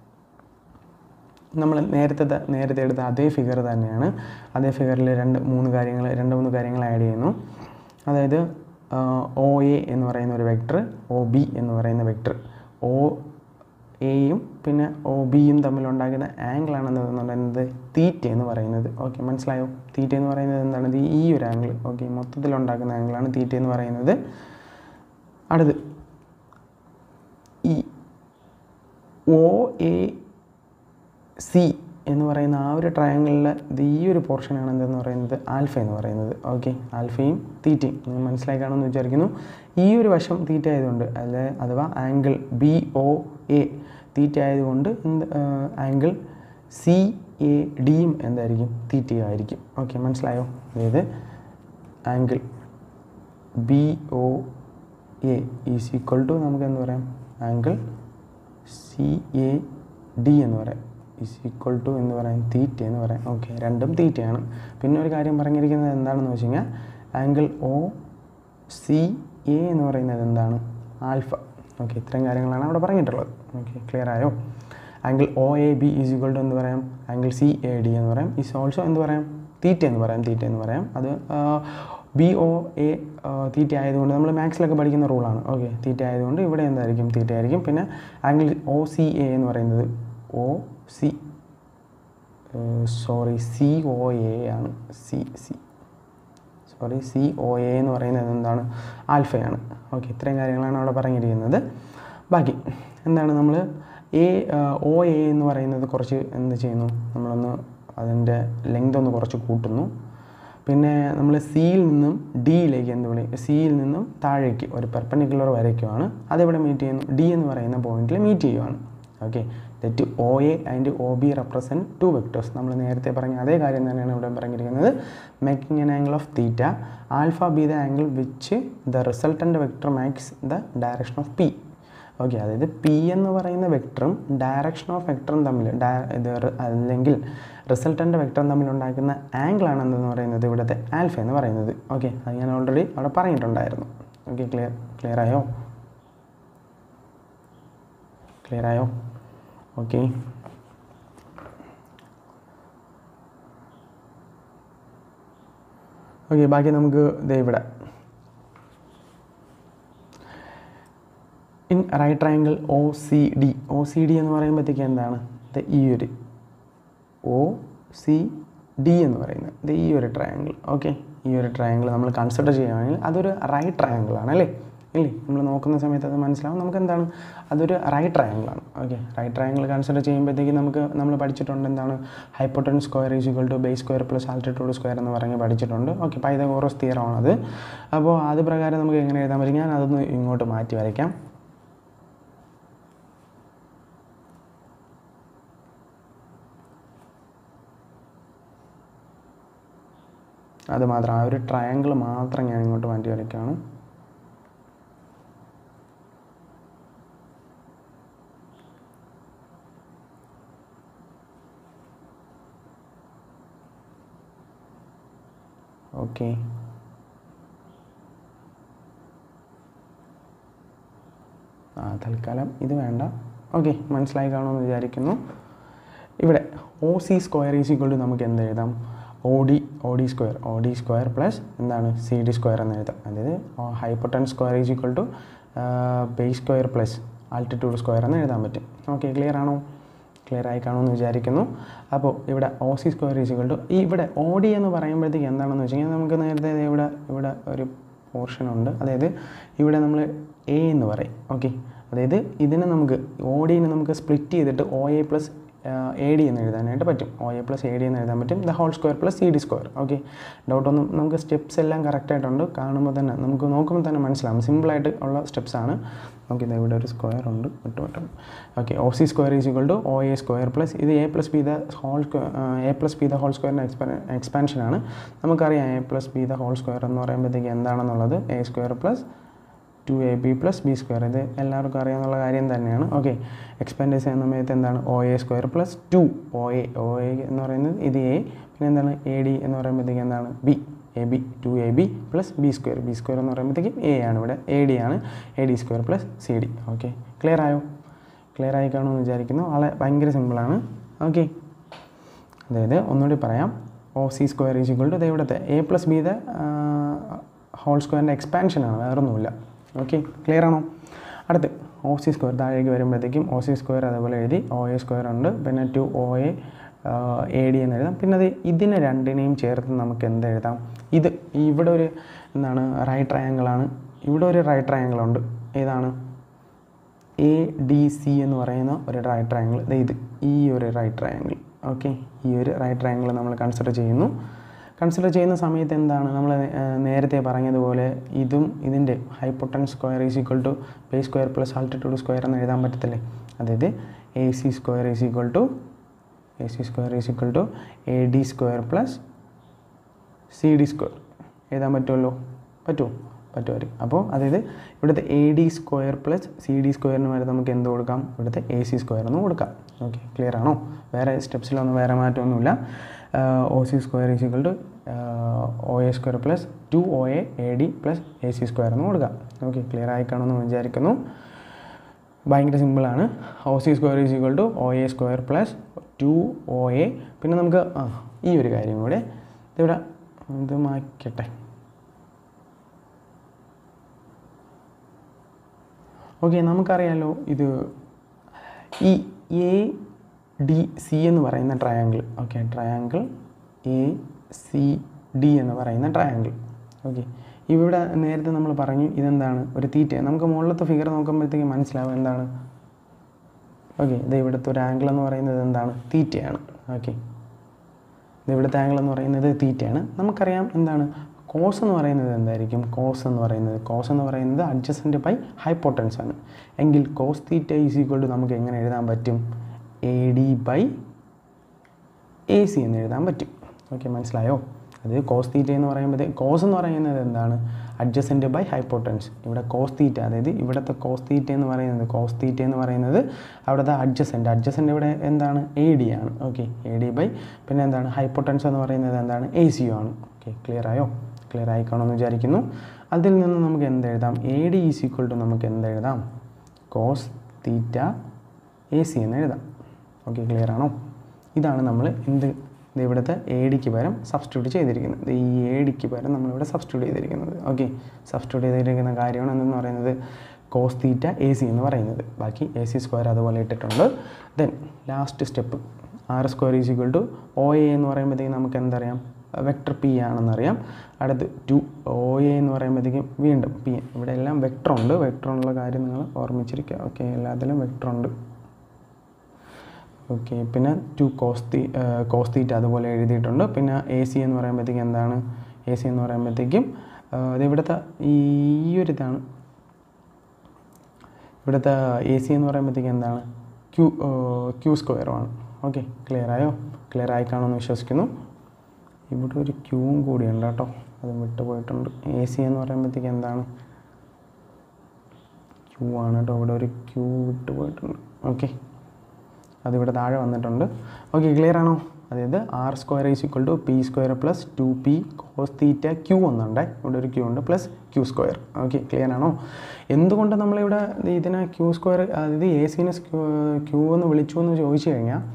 നമ്മൾ നേരത്തെ ത- നേരത്തെ എടുത്ത അതേ ഫിഗർ തന്നെയാണ് അതേ ഫിഗറിൽ രണ്ട് മൂന്ന് കാര്യങ്ങൾ രണ്ട് മൂന്ന് കാര്യങ്ങൾ ആഡ് ചെയ്യുന്നു അതായത് ഒ എ എന്ന് പറയുന്ന ഒരു വെക്ടർ ഒ ബി എന്ന് പറയുന്ന വെക്ടർ ഒ എയും പിന്നെ ഒ ബിയും തമ്മിലുണ്ടാക്കുന്ന ആംഗിളാണെന്ന് പറയുന്നത് തീറ്റ എന്ന് പറയുന്നത് ഓക്കെ മനസ്സിലായോ തീറ്റ എന്ന് പറയുന്നത് എന്താണ് ഇത് ഈ ഒരു ആംഗിൾ ഓക്കെ മൊത്തത്തിലുണ്ടാക്കുന്ന ആംഗിളാണ് തീറ്റ എന്ന് പറയുന്നത് അടുത്ത് ഈ ഒ എ സി എന്ന് പറയുന്ന ആ ഒരു ട്രയാങ്കിളിലെ ഇത് ഈ ഒരു പോർഷനാണ് എന്തെന്ന് പറയുന്നത് ആൽഫ എന്ന് പറയുന്നത് ഓക്കെ ആൽഫയും തീറ്റയും നിങ്ങൾ മനസ്സിലായി കാണുമെന്ന് വിചാരിക്കുന്നു ഈ ഒരു വശം തീറ്റ ആയതുകൊണ്ട് അല്ലെ അഥവാ angle B O A theta ആയതുകൊണ്ട് എന്ത് ആംഗിൾ സി എ ഡിയും എന്തായിരിക്കും തീറ്റയായിരിക്കും ഓക്കെ മനസ്സിലായോ അതായത് angle B O A is equal to നമുക്ക് എന്ത് പറയാം ആംഗിൾ സി എ ഡി എന്ന് പറയാം ഈസ് ഈക്വൽ ടു എന്ന് പറയാം തീറ്റ എന്ന് പറയാം ഓക്കെ രണ്ടും തീറ്റയാണ് പിന്നെ ഒരു കാര്യം പറഞ്ഞിരിക്കുന്നത് എന്താണെന്ന് വെച്ച് കഴിഞ്ഞാൽ ആംഗിൾ ഒ സി എ എന്ന് പറയുന്നത് എന്താണ് ആൽഫ ഓക്കെ ഇത്രയും കാര്യങ്ങളാണ് അവിടെ പറഞ്ഞിട്ടുള്ളത് ഓക്കെ ക്ലിയർ ആയോ angle O A B is equal to എന്ന് പറയാം ആംഗിൾ സി എ ഡി എന്ന് പറയാം ഈസ് ഓൾസോ എന്ത് പറയാം തീറ്റ എന്ന് പറയാം തീറ്റ എന്ന് പറയാം അത് ബി ഒ എ തീറ്റ ആയതുകൊണ്ട് നമ്മൾ മാത്സിലൊക്കെ പഠിക്കുന്ന റൂളാണ് ഓക്കെ തീറ്റ ആയതുകൊണ്ട് ഇവിടെ എന്തായിരിക്കും തീറ്റ ആയിരിക്കും പിന്നെ ആംഗിൾ ഒ സി എ എന്ന് പറയുന്നത് O C sorry C O A ആണ് C C sorry C O A എന്ന് പറയുന്നത് എന്താണ് ആൽഫയാണ് ഓക്കെ ഇത്രയും കാര്യങ്ങളാണ് അവിടെ പറഞ്ഞിരിക്കുന്നത് ബാക്കി എന്താണ് നമ്മൾ എ ഒ എ എന്ന് പറയുന്നത് കുറച്ച് എന്ത് ചെയ്യുന്നു നമ്മളൊന്ന് അതിൻ്റെ ലെങ്ത് ഒന്ന് കുറച്ച് കൂട്ടുന്നു പിന്നെ നമ്മൾ സിയിൽ നിന്നും ഡിയിലേക്ക് എന്ത് വിളി സിയിൽ നിന്നും താഴേക്ക് ഒരു പെർപ്പൻഡിക്കുലർ വരയ്ക്കുവാണ് അതെവിടെ മീറ്റ് ചെയ്യുന്നു ഡി എന്ന് പറയുന്ന പോയിന്റിൽ മീറ്റ് ചെയ്യുവാണ് okay that O A and O B represent two vectors നമ്മൾ നേരത്തെ പറഞ്ഞ അതേ കാര്യം തന്നെയാണ് ഇവിടെ പറഞ്ഞിരിക്കുന്നത് making an angle of theta alpha be the angle which the resultant vector makes the direction of P okay അതായത് പി എന്ന് പറയുന്ന വെക്ടറും ഡയറക്ഷൻ ഓഫ് വെക്ടറും തമ്മിൽ ഡയ ഇത് റി- അല്ലെങ്കിൽ റിസൾട്ടൻ്റ് വെക്ടറും തമ്മിൽ ഉണ്ടാക്കുന്ന ആംഗിളാണ് എന്തെന്ന് പറയുന്നത് ഇവിടുത്തെ ആൽഫ എന്ന് പറയുന്നത് ഓക്കെ അത് ഞാൻ ഓൾറെഡി അവിടെ പറഞ്ഞിട്ടുണ്ടായിരുന്നു ഓക്കെ ക്ലിയർ ക്ലിയർ ആയോ ക്ലിയർ ആയോ ഓക്കെ ഓക്കെ ബാക്കി നമുക്ക് ദേ ഇവിടെ in right triangle O C D O C D എന്ന് പറയുമ്പോഴത്തേക്ക് എന്താണ് ഇത് ഈ ഒരു ഒ സി ഡി എന്ന് പറയുന്നത് ഇത് ഈ ഒരു ട്രയാങ്കിൾ ഓക്കെ ഈ ഒരു ട്രയാങ്കിൾ നമ്മൾ കൺസിഡർ ചെയ്യുകയാണെങ്കിൽ അതൊരു റൈറ്റ് ട്രയാങ്കിൾ ആണ് അല്ലേ ഇല്ലേ നമ്മൾ നോക്കുന്ന സമയത്ത് അത് മനസ്സിലാവും നമുക്ക് എന്താണ് അതൊരു റൈറ്റ് ട്രയാങ്കിൾ ആണ് ഓക്കെ റൈറ്റ് ട്രയാങ്കിൾ കൺസിഡർ ചെയ്യുമ്പോഴത്തേക്ക് നമുക്ക് നമ്മൾ പഠിച്ചിട്ടുണ്ട് എന്താണ് hypotenuse square is equal to base square plus altitude square എന്ന് പറഞ്ഞ് പഠിച്ചിട്ടുണ്ട് ഓക്കെ പൈതഗോറസ് തിയറമാണത് അപ്പോൾ അത് പ്രകാരം നമുക്ക് എങ്ങനെ എഴുതാൻ പറ്റും ഞാൻ അതൊന്ന് ഇങ്ങോട്ട് മാറ്റി വരയ്ക്കാം അത് മാത്രം ആ ഒരു ട്രയാങ്കിൾ മാത്രം ഞാൻ ഇങ്ങോട്ട് മാറ്റി വരയ്ക്കുകയാണ് ഓക്കെ ആ തൽക്കാലം ഇത് വേണ്ട ഓക്കെ മനസ്സിലായി കാണുമെന്ന് വിചാരിക്കുന്നു ഇവിടെ O C square is equal to നമുക്ക് എന്ത് എഴുതാം O D O D square O D square plus എന്താണ് സി ഡി സ്ക്വയർ എന്ന് എഴുതാം അതായത് hypotenuse square is equal to base square plus altitude square എന്ന് എഴുതാൻ പറ്റും ഓക്കെ ക്ലിയർ ആണോ ക്ലിയർ ആയി കാണുമെന്ന് വിചാരിക്കുന്നു അപ്പോൾ ഇവിടെ O C square is equal to ഈ ഇവിടെ ഒ ഡി എന്ന് പറയുമ്പോഴത്തേക്ക് എന്താണെന്ന് വെച്ച് കഴിഞ്ഞാൽ നമുക്ക് നേരത്തെ ദേ ഇവിടെ ഇവിടെ ഒരു പോർഷൻ ഉണ്ട് അതായത് ഇവിടെ നമ്മൾ എ എന്ന് പറയും ഓക്കെ അതായത് ഇതിനെ നമുക്ക് ഒ ഡിനെ നമുക്ക് സ്പ്ലിറ്റ് ചെയ്തിട്ട് O A plus A D എന്ന് എഴുതാനായിട്ട് പറ്റും O A plus A D എന്ന് എഴുതാൻ പറ്റും the whole square plus C D square okay ഡൗട്ടൊന്നും നമുക്ക് സ്റ്റെപ്സ് എല്ലാം കറക്റ്റായിട്ടുണ്ട് കാണുമ്പോൾ തന്നെ നമുക്ക് നോക്കുമ്പോൾ തന്നെ മനസ്സിലാവും സിമ്പിളായിട്ട് ഉള്ള സ്റ്റെപ്സ് ആണ് ഓക്കെ ഇതാ ഇവിടെ ഒരു സ്ക്വയർ ഉണ്ട് വിട്ടു വിട്ടു okay O C square is equal to O A square plus ഇത് A plus B the whole square A plus B the whole സ്ക്വയറിൻ്റെ എക്സ്പാ എക്സ്പാൻഷനാണ് നമുക്കറിയാം A plus B the whole square എന്ന് പറയുമ്പോഴത്തേക്ക് എന്താണെന്നുള്ളത് A square plus two A B plus B square ഇത് എല്ലാവർക്കും അറിയാവുന്ന കാര്യം തന്നെയാണ് ഓക്കെ എക്സ്പാൻഡ് ചെയ്യുന്ന സമയത്ത് എന്താണ് O A square plus two O A O A എന്ന് പറയുന്നത് ഇത് എ പിന്നെ എന്താണ് എ ഡി എന്ന് പറയുമ്പോഴത്തേക്ക് എന്താണ് B A B two A B plus B square B square എന്ന് പറയുമ്പോഴത്തേക്കും എ ആണ് ഇവിടെ എ ഡി ആണ് A D square plus C D okay clear ആയോ ക്ലിയർ ആയി കാണുമെന്ന് വിചാരിക്കുന്നു വളരെ ഭയങ്കര സിമ്പിളാണ് ഓക്കെ അതായത് ഒന്നുകൂടി പറയാം O C square is equal to ഇത് ഇവിടുത്തെ A plus B the whole സ്ക്വയറിൻ്റെ എക്സ്പാൻഷനാണ് വേറൊന്നുമില്ല ഓക്കെ ക്ലിയർ ആണോ അടുത്ത് ഒ സി സ്ക്വയർ താഴേക്ക് വരുമ്പോഴത്തേക്കും ഒ സി സ്ക്വയർ അതേപോലെ എഴുതി ഒ എ സ്ക്വയർ ഉണ്ട് പിന്നെ two O A A D എന്ന് എഴുതാം പിന്നെ അത് ഇതിനെ രണ്ടിനെയും ചേർത്ത് നമുക്ക് എന്ത് എഴുതാം ഇത് ഇവിടെ ഒരു എന്താണ് റൈറ്റ് ട്രയാങ്കിളാണ് ഇവിടെ ഒരു റൈറ്റ് ട്രയാങ്കിൾ ഉണ്ട് ഏതാണ് എ ഡി സി എന്ന് പറയുന്ന ഒരു റൈറ്റ് ട്രയാങ്കിൾ ഇത് ഈ ഒരു റൈറ്റ് ട്രയാങ്കിൾ ഓക്കെ ഈ ഒരു റൈറ്റ് ട്രയാങ്കിൾ നമ്മൾ കൺസിഡർ ചെയ്യുന്നു കൺസിഡർ ചെയ്യുന്ന സമയത്ത് എന്താണ് നമ്മൾ നേരത്തെ പറഞ്ഞതുപോലെ ഇതും ഇതിൻ്റെ hypotenuse square is equal to base square plus altitude square എന്ന് എഴുതാൻ പറ്റത്തില്ലേ അതായത് A C square is equal to A C square is equal to A D square plus C D square എഴുതാൻ പറ്റുമല്ലോ പറ്റുമോ പറ്റുമായിരിക്കും അപ്പോൾ അതായത് ഇവിടുത്തെ A D square plus C D സ്ക്വയറിന് വരെ നമുക്ക് എന്ത് കൊടുക്കാം ഇവിടുത്തെ എ സി സ്ക്വയർ എന്ന് കൊടുക്കാം ഓക്കെ ക്ലിയർ ആണോ വേറെ സ്റ്റെപ്സിലൊന്നും വേറെ മാറ്റമൊന്നുമില്ല O C square is equal to O A square plus two O A A D plus A C square എന്ന് കൊടുക്കാം ഓക്കെ ക്ലിയർ ആയി കാണുമെന്ന് വിചാരിക്കുന്നു ഭയങ്കര സിമ്പിളാണ് O C square is equal to O A square plus two O A പിന്നെ നമുക്ക് ആ ഈ ഒരു കാര്യം കൂടെ ഇതിവിടെ ഇത് മാറ്റട്ടെ ഓക്കെ നമുക്കറിയാലോ ഇത് ഈ എ ഡി സി എന്ന് പറയുന്ന triangle okay triangle A C D എന്ന് പറയുന്ന ട്രയാങ്കിൾ ഓക്കെ ഇവിടെ നേരത്തെ നമ്മൾ പറഞ്ഞു ഇതെന്താണ് ഒരു തീറ്റ നമുക്ക് മുകളിലത്തെ ഫിഗർ നോക്കുമ്പോഴത്തേക്ക് മനസ്സിലാവും എന്താണ് ഓക്കെ ഇത് ഇവിടുത്തെ ഒരു ആംഗിൾ എന്ന് പറയുന്നത് എന്താണ് തീറ്റയാണ് ഓക്കെ ഇത് ഇവിടുത്തെ ആംഗിൾ എന്ന് പറയുന്നത് തീറ്റയാണ് നമുക്കറിയാം എന്താണ് കോസ് എന്ന് പറയുന്നത് എന്തായിരിക്കും കോസ് എന്ന് പറയുന്നത് കോസ് എന്ന് പറയുന്നത് അഡ്ജസ്റ്റൻ്റ് ബൈ ഹൈപ്പോട്ടൻസ് ആണ് എങ്കിൽ cos theta is equal to നമുക്ക് എങ്ങനെ എഴുതാൻ പറ്റും A D by A C എന്ന് എഴുതാൻ പറ്റും ഓക്കെ മനസ്സിലായോ അത് കോസ് തീറ്റ എന്ന് പറയുമ്പോൾ കോസ് എന്ന് പറയുന്നത് എന്താണ് അഡ്ജസ്റ്റൻ്റ് ബൈ ഹൈപ്പോട്ടൻസ് ഇവിടെ കോസ് തീറ്റ അതായത് ഇവിടുത്തെ കോസ് തീറ്റ എന്ന് പറയുന്നത് കോസ് തീറ്റ എന്ന് പറയുന്നത് അവിടുത്തെ അഡ്ജസ്റ്റൻ്റ് അഡ്ജസ്റ്റൻ്റ് ഇവിടെ എന്താണ് എ ഡി ആണ് ഓക്കെ എ ഡി ബൈ പിന്നെ എന്താണ് ഹൈപ്പോട്ടൻസ് എന്ന് പറയുന്നത് എന്താണ് എ സി ആണ് ഓക്കെ ക്ലിയർ ആയോ ക്ലിയർ ആയിക്കാണെന്ന് വിചാരിക്കുന്നു അതിൽ നിന്ന് നമുക്ക് എന്ത് എഴുതാം A D is equal to നമുക്ക് എന്ത് എഴുതാം കോസ് തീറ്റ എ സി എന്ന് എഴുതാം ഓക്കെ ക്ലിയർ ആണോ ഇതാണ് നമ്മൾ എന്ത് ഇത് ഇവിടുത്തെ എ ഡിക്ക് പകരം സബ്സ്റ്റിറ്റ്യൂട്ട് ചെയ്തിരിക്കുന്നത് ഈ എ ഡിക്ക് പകരം നമ്മളിവിടെ സബ്സ്റ്റിറ്റ്യൂട്ട് ചെയ്തിരിക്കുന്നത് ഓക്കെ സബ്സ്റ്റിറ്റ്യൂട്ട് ചെയ്തിരിക്കുന്ന കാര്യമാണ് എന്തെന്ന് പറയുന്നത് കോസ് തീറ്റ എ സി എന്ന് പറയുന്നത് ബാക്കി എ സി സ്ക്വയർ അതുപോലെ ഇട്ടിട്ടുണ്ട് then last step R square is equal to O A എന്ന് പറയുമ്പോഴത്തേക്കും നമുക്ക് എന്തറിയാം വെക്ടർ പി ആണെന്നറിയാം അടുത്ത് ടു ഒ എ എന്ന് പറയുമ്പോഴത്തേക്കും വീണ്ടും പി ഇവിടെ എല്ലാം വെക്ടർ ഉണ്ട് വെക്ടർ ഉള്ള കാര്യം നിങ്ങൾ ഓർമ്മിച്ചിരിക്കുക ഓക്കെ എല്ലാത്തിലും വെക്ടർ ഉണ്ട് ഓക്കെ പിന്നെ ടു കോസ്തി കോസ്തീറ്റ അതുപോലെ എഴുതിയിട്ടുണ്ട് പിന്നെ എ സി എന്ന് പറയുമ്പോഴത്തേക്കും എന്താണ് എ സി എന്ന് പറയുമ്പോഴത്തേക്കും ഇത് ഇവിടുത്തെ ഈ ഒരു ഇതാണ് ഇവിടുത്തെ എ സി എന്ന് പറയുമ്പോഴത്തേക്കും എന്താണ് ക്യൂ ക്യൂ സ്ക്വയറുമാണ് ഓക്കെ ക്ലിയർ ആയോ ക്ലിയർ ആയി കാണുമെന്ന് വിശ്വസിക്കുന്നു ഇവിടെ ഒരു ക്യൂവും കൂടിയുണ്ട് കേട്ടോ അത് വിട്ടുപോയിട്ടുണ്ട് എ സി എന്ന് പറയുമ്പോഴത്തേക്ക് എന്താണ് ക്യൂ ആണ് കേട്ടോ ഇവിടെ ഒരു ക്യൂ വിട്ടുപോയിട്ടുണ്ട് ഓക്കെ അതിവിടെ താഴെ വന്നിട്ടുണ്ട് ഓക്കെ ക്ലിയർ ആണോ അതായത് R square is equal to P square plus two P cos theta Q ഒന്നുണ്ട് ഇവിടെ ഒരു ക്യൂ ഉണ്ട് plus Q square okay clear ആണോ എന്തുകൊണ്ട് നമ്മളിവിടെ ഇതിനെ ക്യൂ സ്ക്വയർ അതായത് എ സിനെ ക്യൂ എന്ന് വിളിച്ചു എന്ന് ചോദിച്ചു കഴിഞ്ഞാൽ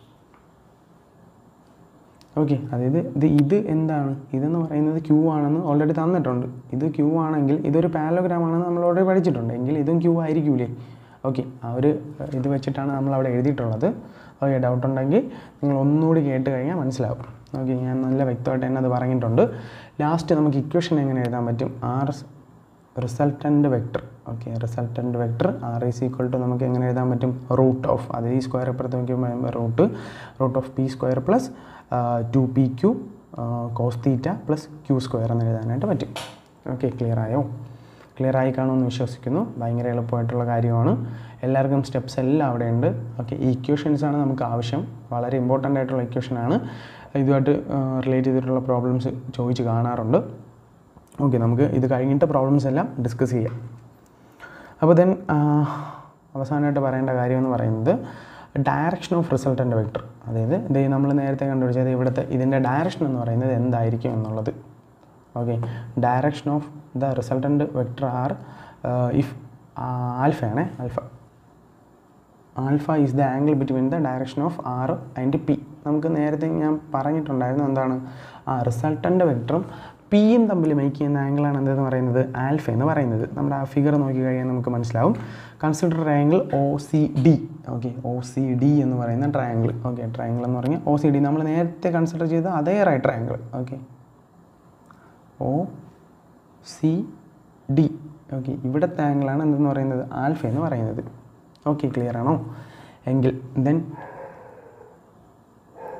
ഓക്കെ അതായത് ഇത് ഇത് എന്താണ് ഇതെന്ന് പറയുന്നത് ക്യൂ ആണെന്ന് ഓൾറെഡി തന്നിട്ടുണ്ട് ഇത് ക്യൂ ആണെങ്കിൽ ഇതൊരു പാരലോഗ്രാം ആണെന്ന് നമ്മൾ ഓൾറെഡി പഠിച്ചിട്ടുണ്ട് എങ്കിൽ ഇതും ക്യൂ ആയിരിക്കൂലേ ഓക്കെ ആ ഒരു ഇത് വെച്ചിട്ടാണ് നമ്മൾ അവിടെ എഴുതിയിട്ടുള്ളത് ഓക്കെ ഡൗട്ട് ഉണ്ടെങ്കിൽ നിങ്ങൾ ഒന്നുകൂടി കേട്ട് കഴിഞ്ഞാൽ മനസ്സിലാവും ഓക്കെ ഞാൻ നല്ല വ്യക്തമായിട്ട് തന്നെ അത് പറഞ്ഞിട്ടുണ്ട് ലാസ്റ്റ് നമുക്ക് ഇക്വേഷൻ എങ്ങനെ എഴുതാൻ പറ്റും R resultant vector okay resultant vector R is equal to നമുക്ക് എങ്ങനെ എഴുതാൻ പറ്റും റൂട്ട് ഓഫ് അത് ഈ സ്ക്വയർ അപ്പുറത്ത് നോക്കിയുമ്പോൾ root root of P square plus two P Q cos theta plus Q square എന്ന് എഴുതാനായിട്ട് പറ്റും ഓക്കെ ക്ലിയർ ആയോ ക്ലിയർ ആയി കാണുമെന്ന് വിശ്വസിക്കുന്നു ഭയങ്കര എളുപ്പമായിട്ടുള്ള കാര്യമാണ് എല്ലാവർക്കും സ്റ്റെപ്സ് എല്ലാം അവിടെ ഉണ്ട് ഓക്കെ ഈ ഇക്വേഷൻസ് ആണ് നമുക്ക് ആവശ്യം വളരെ ഇമ്പോർട്ടൻ്റ് ആയിട്ടുള്ള ഇക്വേഷൻ ആണ് ഇതുമായിട്ട് റിലേറ്റ് ചെയ്തിട്ടുള്ള പ്രോബ്ലംസ് ചോദിച്ച് കാണാറുണ്ട് ഓക്കെ നമുക്ക് ഇത് കഴിഞ്ഞിട്ട് പ്രോബ്ലംസ് എല്ലാം ഡിസ്കസ് ചെയ്യാം അപ്പോൾ ദെൻ അവസാനമായിട്ട് പറയേണ്ട കാര്യം എന്ന് പറയുന്നത് ഡയറക്ഷൻ ഓഫ് റിസൾട്ടൻ്റ് വെക്ടർ അതായത് ഇത് നമ്മൾ നേരത്തെ കണ്ടുപിടിച്ചത് ഇവിടുത്തെ ഇതിൻ്റെ ഡയറക്ഷൻ എന്ന് പറയുന്നത് എന്തായിരിക്കും എന്നുള്ളത് okay direction of the resultant vector R if ആൽഫയാണ് alpha alpha is the angle between the direction of R and P നമുക്ക് നേരത്തെ ഞാൻ പറഞ്ഞിട്ടുണ്ടായിരുന്നു എന്താണ് ആ റിസൾട്ടൻ്റ് വെക്ടറും പിയും തമ്മിൽ മേക്ക് ചെയ്യുന്ന ആംഗിളാണ് എന്തെന്ന് പറയുന്നത് ആൽഫ എന്ന് പറയുന്നത് നമ്മുടെ ആ ഫിഗർ നോക്കി കഴിഞ്ഞാൽ നമുക്ക് മനസ്സിലാവും consider triangle O C D okay O C D എന്ന് പറയുന്ന ട്രയാങ്കിൾ ഓക്കെ ട്രയാങ്കിൾ എന്ന് പറഞ്ഞാൽ ഒ സി ഡി നമ്മൾ നേരത്തെ കൺസിഡർ ചെയ്ത അതേ right triangle okay O C D okay ഇവിടുത്തെ ആംഗിളാണ് എന്തെന്ന് പറയുന്നത് ആൽഫ എന്ന് പറയുന്നത് ഓക്കെ ക്ലിയർ ആണോ എങ്കിൽ ദെൻ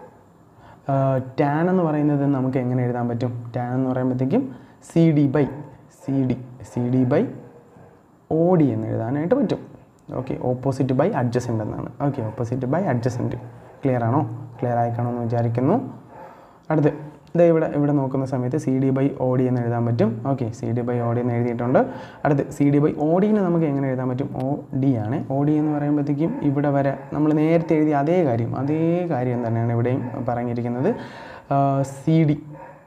ടാൻ എന്ന് പറയുന്നത് നമുക്ക് എങ്ങനെ എഴുതാൻ പറ്റും ടാൻ എന്ന് പറയുമ്പോഴത്തേക്കും C D by C D C D by O D എന്ന് എഴുതാനായിട്ട് പറ്റും ഓക്കെ ഓപ്പോസിറ്റ് ബൈ അഡ്ജസൻ്റ് എന്നാണ് okay opposite by adjacent clear ആണോ ക്ലിയർ ആയി കാണുമെന്ന് വിചാരിക്കുന്നു അടുത്ത് ഇതേ ഇവിടെ ഇവിടെ നോക്കുന്ന സമയത്ത് C D by O D എന്ന് എഴുതാൻ പറ്റും okay C D by O D എന്ന് എഴുതിയിട്ടുണ്ട് അടുത്ത് സി ഡി ബൈ ഒ ഡിന് നമുക്ക് എങ്ങനെ എഴുതാൻ പറ്റും ഒ ഡി ആണ് ഒ ഡി എന്ന് പറയുമ്പോഴത്തേക്കും ഇവിടെ വരെ നമ്മൾ നേരത്തെ എഴുതിയ അതേ കാര്യം അതേ കാര്യം തന്നെയാണ് ഇവിടെയും പറഞ്ഞിരിക്കുന്നത് സി ഡി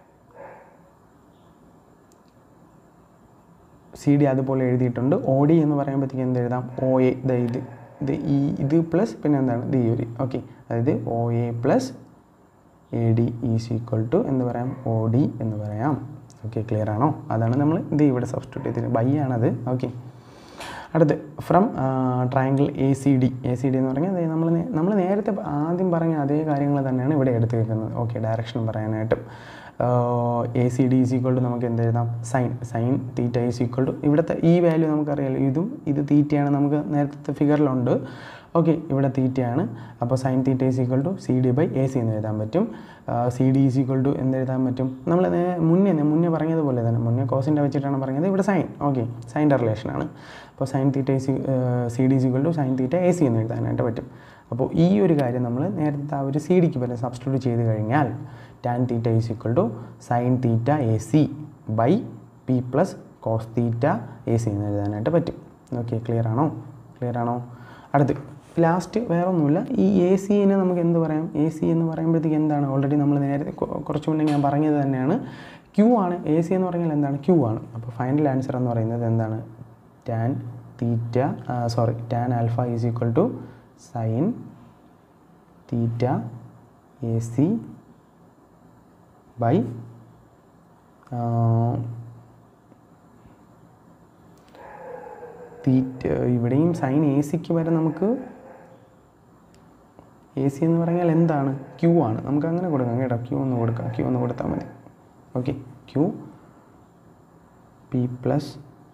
സി ഡി അതുപോലെ എഴുതിയിട്ടുണ്ട് ഒ ഡി എന്ന് പറയുമ്പോഴത്തേക്ക് എന്ത് എഴുതാം ഒ എ ഇത് ഇത് ഇത് ഈ ഇത് പ്ലസ് പിന്നെ എന്താണ് ഇത് ഈ ഒരു ഓക്കെ അതായത് O A plus A D is equal to എന്ന് പറയാം ഒ ഡി എന്ന് പറയാം ഓക്കെ ക്ലിയർ ആണോ അതാണ് നമ്മൾ ഇത് ഇവിടെ സബ്സ്റ്റിറ്റ്യൂട്ട് ചെയ്തത് ബൈ ആണത് ഓക്കെ അടുത്ത് from triangle A C D A C D എന്ന് പറഞ്ഞാൽ നമ്മൾ നമ്മൾ നേരത്തെ ആദ്യം പറഞ്ഞ അതേ കാര്യങ്ങൾ തന്നെയാണ് ഇവിടെ എടുത്ത് വെക്കുന്നത് ഓക്കെ ഡയറക്ഷൻ പറയാനായിട്ടും A C D is equal to നമുക്ക് എന്ത് എഴുതാം sine sine theta is equal to ഇവിടുത്തെ ഈ വാല്യൂ നമുക്കറിയാലോ ഇതും ഇത് തീറ്റയാണ് നമുക്ക് നേരത്തെ ഫിഗറിലുണ്ട് ഓക്കെ ഇവിടെ തീറ്റയാണ് അപ്പോൾ sine theta is equal to C D by A C എന്ന് എഴുതാൻ പറ്റും C D is equal to എന്ത് എഴുതാൻ പറ്റും നമ്മൾ നേ- മുന്നേ മുന്നേ പറഞ്ഞതുപോലെ തന്നെ മുന്നേ കോസിൻ്റെ വെച്ചിട്ടാണ് പറഞ്ഞത് ഇവിടെ സൈൻ ഓക്കെ സൈൻ്റെ റിലേഷനാണ് അപ്പോൾ sine theta is C D is equal to sine theta A C എന്ന് എഴുതാനായിട്ട് പറ്റും അപ്പോൾ ഈ ഒരു കാര്യം നമ്മൾ നേരത്തെ ആ ഒരു സി ഡിക്ക് പകരം സബ്സ്റ്റിറ്റ്യൂട്ട് ചെയ്ത് കഴിഞ്ഞാൽ tan theta is equal to sine theta A C by P plus cos theta A C എന്ന് എഴുതാനായിട്ട് പറ്റും ഓക്കെ ക്ലിയർ ആണോ ക്ലിയർ ആണോ അടുത്ത് ലാസ്റ്റ് വേറെ ഒന്നുമില്ല ഈ എ സിനെ നമുക്ക് എന്ത് പറയാം എ സി എന്ന് പറയുമ്പോഴത്തേക്ക് എന്താണ് ഓൾറെഡി നമ്മൾ നേരത്തെ കൊ- കുറച്ച് മുന്നേ ഞാൻ പറഞ്ഞത് തന്നെയാണ് ക്യൂ ആണ് എ സി എന്ന് പറഞ്ഞാൽ എന്താണ് ക്യൂ ആണ് അപ്പോൾ ഫൈനൽ ആൻസർ എന്ന് പറയുന്നത് എന്താണ് tan theta sorry tan alpha is equal to sine theta A C by theta ഇവിടെയും സൈൻ എ സിക്ക് വരെ നമുക്ക് എ സി എന്ന് പറഞ്ഞാൽ എന്താണ് ക്യൂ ആണ് നമുക്ക് അങ്ങനെ കൊടുക്കാം കേട്ടോ ക്യൂ ഒന്ന് കൊടുക്കാം ക്യൂ ഒന്ന് കൊടുത്താൽ മതി okay Q P plus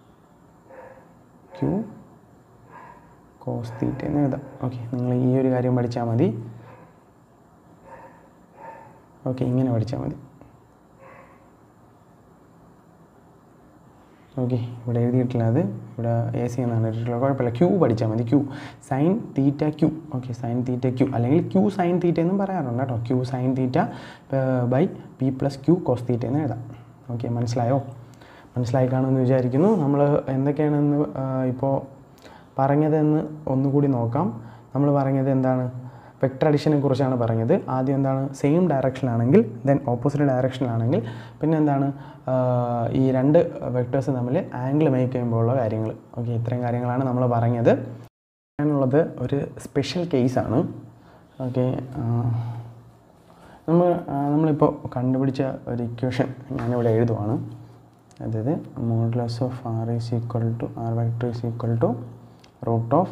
Q cos theta എന്ന് എഴുതാം ഓക്കെ നിങ്ങൾ ഈ ഒരു കാര്യം പഠിച്ചാൽ മതി ഓക്കെ ഇങ്ങനെ പഠിച്ചാൽ മതി ഓക്കെ ഇവിടെ എഴുതിയിട്ടില്ല അത് ഇവിടെ എ സി എന്നാണ് എഴുതിയിട്ടുള്ളത് കുഴപ്പമില്ല ക്യൂ പഠിച്ചാൽ മതി Q sine theta Q okay sine theta Q അല്ലെങ്കിൽ ക്യൂ സൈൻ തീറ്റ എന്നും പറയാറുണ്ട് കേട്ടോ Q sine theta by P plus Q cos theta എന്ന് എഴുതാം ഓക്കെ മനസ്സിലായോ മനസ്സിലായി കാണുമെന്ന് വിചാരിക്കുന്നു നമ്മൾ എന്തൊക്കെയാണെന്ന് ഇപ്പോൾ പറഞ്ഞതെന്ന് ഒന്നുകൂടി നോക്കാം നമ്മൾ പറഞ്ഞത് എന്താണ് വെക്ടർ അഡിഷനെ കുറിച്ചാണ് പറഞ്ഞത് ആദ്യം എന്താണ് സെയിം ഡയറക്ഷനിലാണെങ്കിൽ ദെൻ ഓപ്പോസിറ്റ് ഡയറക്ഷനിലാണെങ്കിൽ പിന്നെ എന്താണ് ആഹ് ഈ രണ്ട് വെക്ടേഴ്സ് തമ്മിൽ ആംഗിൾ മേക്ക് ചെയ്യുമ്പോഴുള്ള കാര്യങ്ങൾ ഓക്കെ ഇത്രയും കാര്യങ്ങളാണ് നമ്മൾ പറഞ്ഞത് പറയാനുള്ളത് ഒരു സ്പെഷ്യൽ കേസാണ് ഓക്കെ നമ്മൾ ആ, നമ്മളിപ്പോൾ കണ്ടുപിടിച്ച ഒരു ഇക്വേഷൻ ഞാനിവിടെ എഴുതുവാണ് അതായത് modulus of R is equal to R vector is equal to root of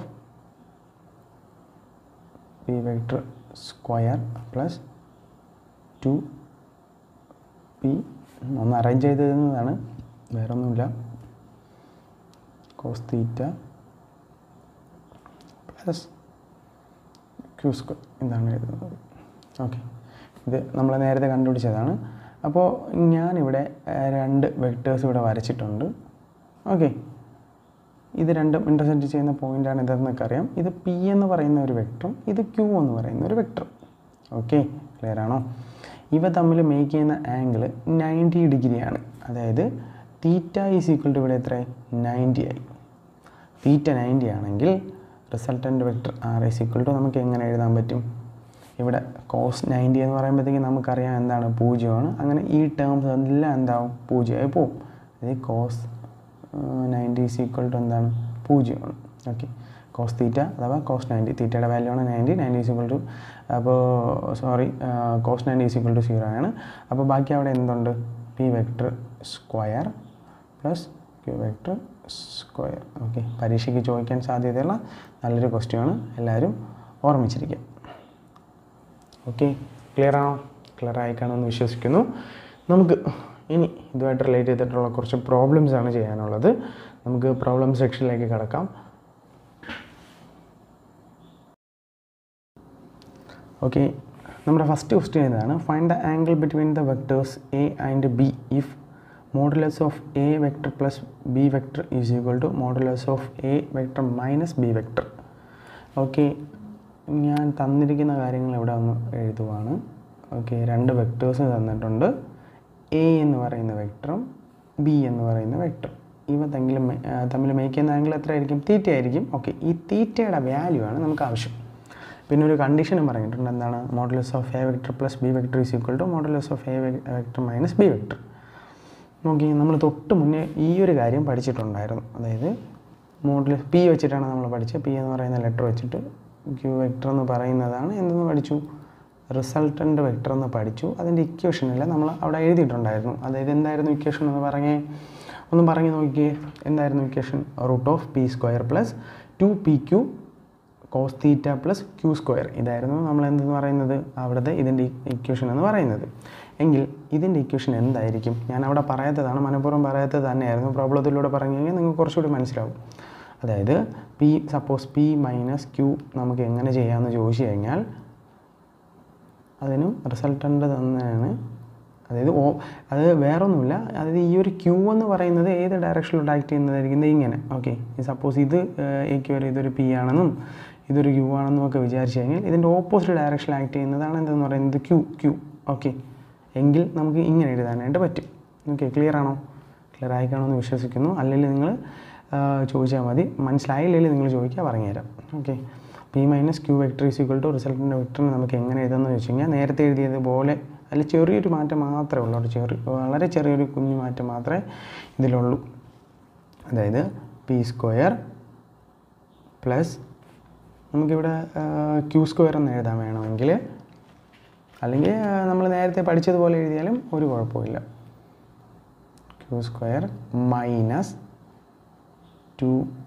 P vector square plus two P ഒന്ന് അറേഞ്ച് ചെയ്ത് തരുന്നതാണ് വേറെ ഒന്നുമില്ല cos theta plus Q square ഇതാണ് എഴുതുന്നത് ഓക്കെ ഇത് നമ്മൾ നേരത്തെ കണ്ടുപിടിച്ചതാണ് അപ്പോൾ ഞാനിവിടെ ആ, രണ്ട് വെക്ടേഴ്സ് ഇവിടെ വരച്ചിട്ടുണ്ട് ഓക്കെ ഇത് രണ്ടും ഇൻ്റർസെക്റ്റ് ചെയ്യുന്ന പോയിൻ്റാണ് ഇതെന്നൊക്കെ അറിയാം ഇത് പി എന്ന് പറയുന്ന ഒരു വെക്ടറും ഇത് ക്യൂ എന്ന് പറയുന്ന ഒരു വെക്ടറും ഓക്കെ ക്ലിയർ ആണോ ഇവ തമ്മിൽ മേക്ക് ചെയ്യുന്ന ആംഗിൾ നയൻറ്റി ഡിഗ്രിയാണ് അതായത് തീറ്റ ഈസ് ഈക്വൽ ടു ഇവിടെ എത്ര നയൻറ്റി ആയി തീറ്റ നയൻറ്റി ആണെങ്കിൽ resultant vector R is equal to നമുക്ക് എങ്ങനെ എഴുതാൻ പറ്റും ഇവിടെ കോസ് നയൻറ്റി എന്ന് പറയുമ്പോഴത്തേക്ക് നമുക്കറിയാം എന്താണ് പൂജ്യമാണ് അങ്ങനെ ഈ ടേംസ് എല്ലാം എന്താവും പൂജ്യമായി പോവും അതായത് cos ninety is equal to എന്താണ് പൂജ്യമാണ് ഓക്കെ കോസ് തീറ്റ അഥവാ കോസ് നയൻറ്റി തീറ്റയുടെ വാല്യൂ ആണ് ninety ninety is equal to അപ്പോൾ sorry cos ninety is equal to zero ആണ് അപ്പോൾ ബാക്കി അവിടെ എന്തുണ്ട് P vector square plus Q vector square okay പരീക്ഷയ്ക്ക് ചോദിക്കാൻ സാധ്യതയുള്ള നല്ലൊരു ക്വസ്റ്റ്യനാണ് എല്ലാവരും ഓർമ്മിച്ചിരിക്കുക ഓക്കെ ക്ലിയർ ആണോ ക്ലിയർ ആയി കാണുമെന്ന് വിശ്വസിക്കുന്നു നമുക്ക് ഇനി ഇതുമായിട്ട് റിലേറ്റ് ചെയ്തിട്ടുള്ള കുറച്ച് പ്രോബ്ലംസ് ആണ് ചെയ്യാനുള്ളത് നമുക്ക് പ്രോബ്ലം സെക്ഷനിലേക്ക് കിടക്കാം ഓക്കെ നമ്മുടെ ഫസ്റ്റ് ക്വസ്റ്റ്യൻ ഇതാണ് find the angle between the vectors A and B if modulus of A vector plus B vector is equal to modulus of A vector minus B vector okay ഞാൻ തന്നിരിക്കുന്ന കാര്യങ്ങൾ ഇവിടെ ഒന്ന് എഴുതുവാണ് okay രണ്ട് vectors തന്നിട്ടുണ്ട് A എന്ന് പറയുന്ന വെക്ടറും ബി എന്ന് പറയുന്ന വെക്ടറും ഇവ തമ്മിൽ തമ്മിൽ മേക്ക് ചെയ്യുന്ന ആംഗിൾ എത്ര ആയിരിക്കും തീറ്റ ആയിരിക്കും ഓക്കെ ഈ തീറ്റയുടെ വാല്യൂ ആണ് നമുക്ക് ആവശ്യം പിന്നെ ഒരു കണ്ടീഷനും പറഞ്ഞിട്ടുണ്ട് എന്താണ് modulus of A vector plus B vector is equal to modulus of A vector minus B vector നോക്കി നമ്മൾ തൊട്ട് മുന്നേ ഈ ഒരു കാര്യം പഠിച്ചിട്ടുണ്ടായിരുന്നു അതായത് മോഡൽ പി വെച്ചിട്ടാണ് നമ്മൾ പഠിച്ചത് പി എന്ന് പറയുന്ന ലെറ്റർ വെച്ചിട്ട് ക്യൂ വെക്ടർ എന്ന് പറയുന്നതാണ് എന്തെന്ന് പഠിച്ചു റിസൾട്ടൻ്റ് വെക്ടർ എന്ന് പഠിച്ചു അതിൻ്റെ ഇക്വേഷനില്ല നമ്മൾ അവിടെ എഴുതിയിട്ടുണ്ടായിരുന്നു അതായത് എന്തായിരുന്നു ഇക്വേഷൻ എന്ന് പറഞ്ഞേ ഒന്ന് പറഞ്ഞു നോക്കിയേ എന്തായിരുന്നു equation root of P square plus two P Q cos theta plus Q square ഇതായിരുന്നു നമ്മൾ എന്തെന്ന് പറയുന്നത് അവിടുത്തെ ഇതിൻ്റെ ഇക്വേഷൻ എന്ന് പറയുന്നത് എങ്കിൽ ഇതിൻ്റെ ഇക്വേഷൻ എന്തായിരിക്കും ഞാൻ അവിടെ പറയാത്തതാണ് മനഃപൂർവ്വം പറയാത്തത് തന്നെയായിരുന്നു പ്രോബ്ലത്തിലൂടെ പറഞ്ഞു കഴിഞ്ഞാൽ നിങ്ങൾക്ക് കുറച്ചുകൂടി മനസ്സിലാവും അതായത് P suppose P minus Q നമുക്ക് എങ്ങനെ ചെയ്യാമെന്ന് ചോദിച്ചു കഴിഞ്ഞാൽ അതിനും റിസൾട്ടൻ്റ് തന്നെയാണ് അതായത് ഓ അത് വേറൊന്നുമില്ല അതായത് ഈ ഒരു ക്യൂ എന്ന് പറയുന്നത് ഏത് ഡയറക്ഷനിലോട്ട് ആക്ട് ചെയ്യുന്നതായിരിക്കും ഇങ്ങനെ ഓക്കെ സപ്പോസ് ഇത് എക്ക് വരെ ഇതൊരു പി ആണെന്നും ഇതൊരു ക്യൂ ആണെന്നും ഒക്കെ വിചാരിച്ചു കഴിഞ്ഞാൽ ഇതിൻ്റെ ഓപ്പോസിറ്റ് ഡയറക്ഷനിൽ ആക്ട് ചെയ്യുന്നതാണ് എന്തെന്ന് പറയുന്നത് ക്യൂ ക്യൂ ഓക്കെ എങ്കിൽ നമുക്ക് ഇങ്ങനെ എഴുതാനായിട്ട് പറ്റും ഓക്കെ ക്ലിയർ ആണോ ക്ലിയർ ആയിക്കാണോ വിശ്വസിക്കുന്നു അല്ലെങ്കിൽ നിങ്ങൾ ചോദിച്ചാൽ മതി മനസ്സിലായില്ലെങ്കിൽ നിങ്ങൾ ചോദിക്കുക പറഞ്ഞുതരാം okay P minus Q vector is equal to റിസൾട്ടിൻ്റെ വെക്ടറിന് നമുക്ക് എങ്ങനെ എഴുതാമെന്ന് വെച്ച് കഴിഞ്ഞാൽ നേരത്തെ എഴുതിയതുപോലെ അതിൽ ചെറിയൊരു മാറ്റം മാത്രമേ ഉള്ളൂ ഒരു ചെറിയ വളരെ ചെറിയൊരു കുഞ്ഞു മാറ്റം മാത്രമേ ഇതിലുള്ളൂ അതായത് പി സ്ക്വയർ പ്ലസ് നമുക്കിവിടെ ക്യൂ സ്ക്വയർ എന്ന് എഴുതാൻ വേണമെങ്കിൽ അല്ലെങ്കിൽ നമ്മൾ നേരത്തെ പഠിച്ചതുപോലെ എഴുതിയാലും ഒരു കുഴപ്പമില്ല Q square minus two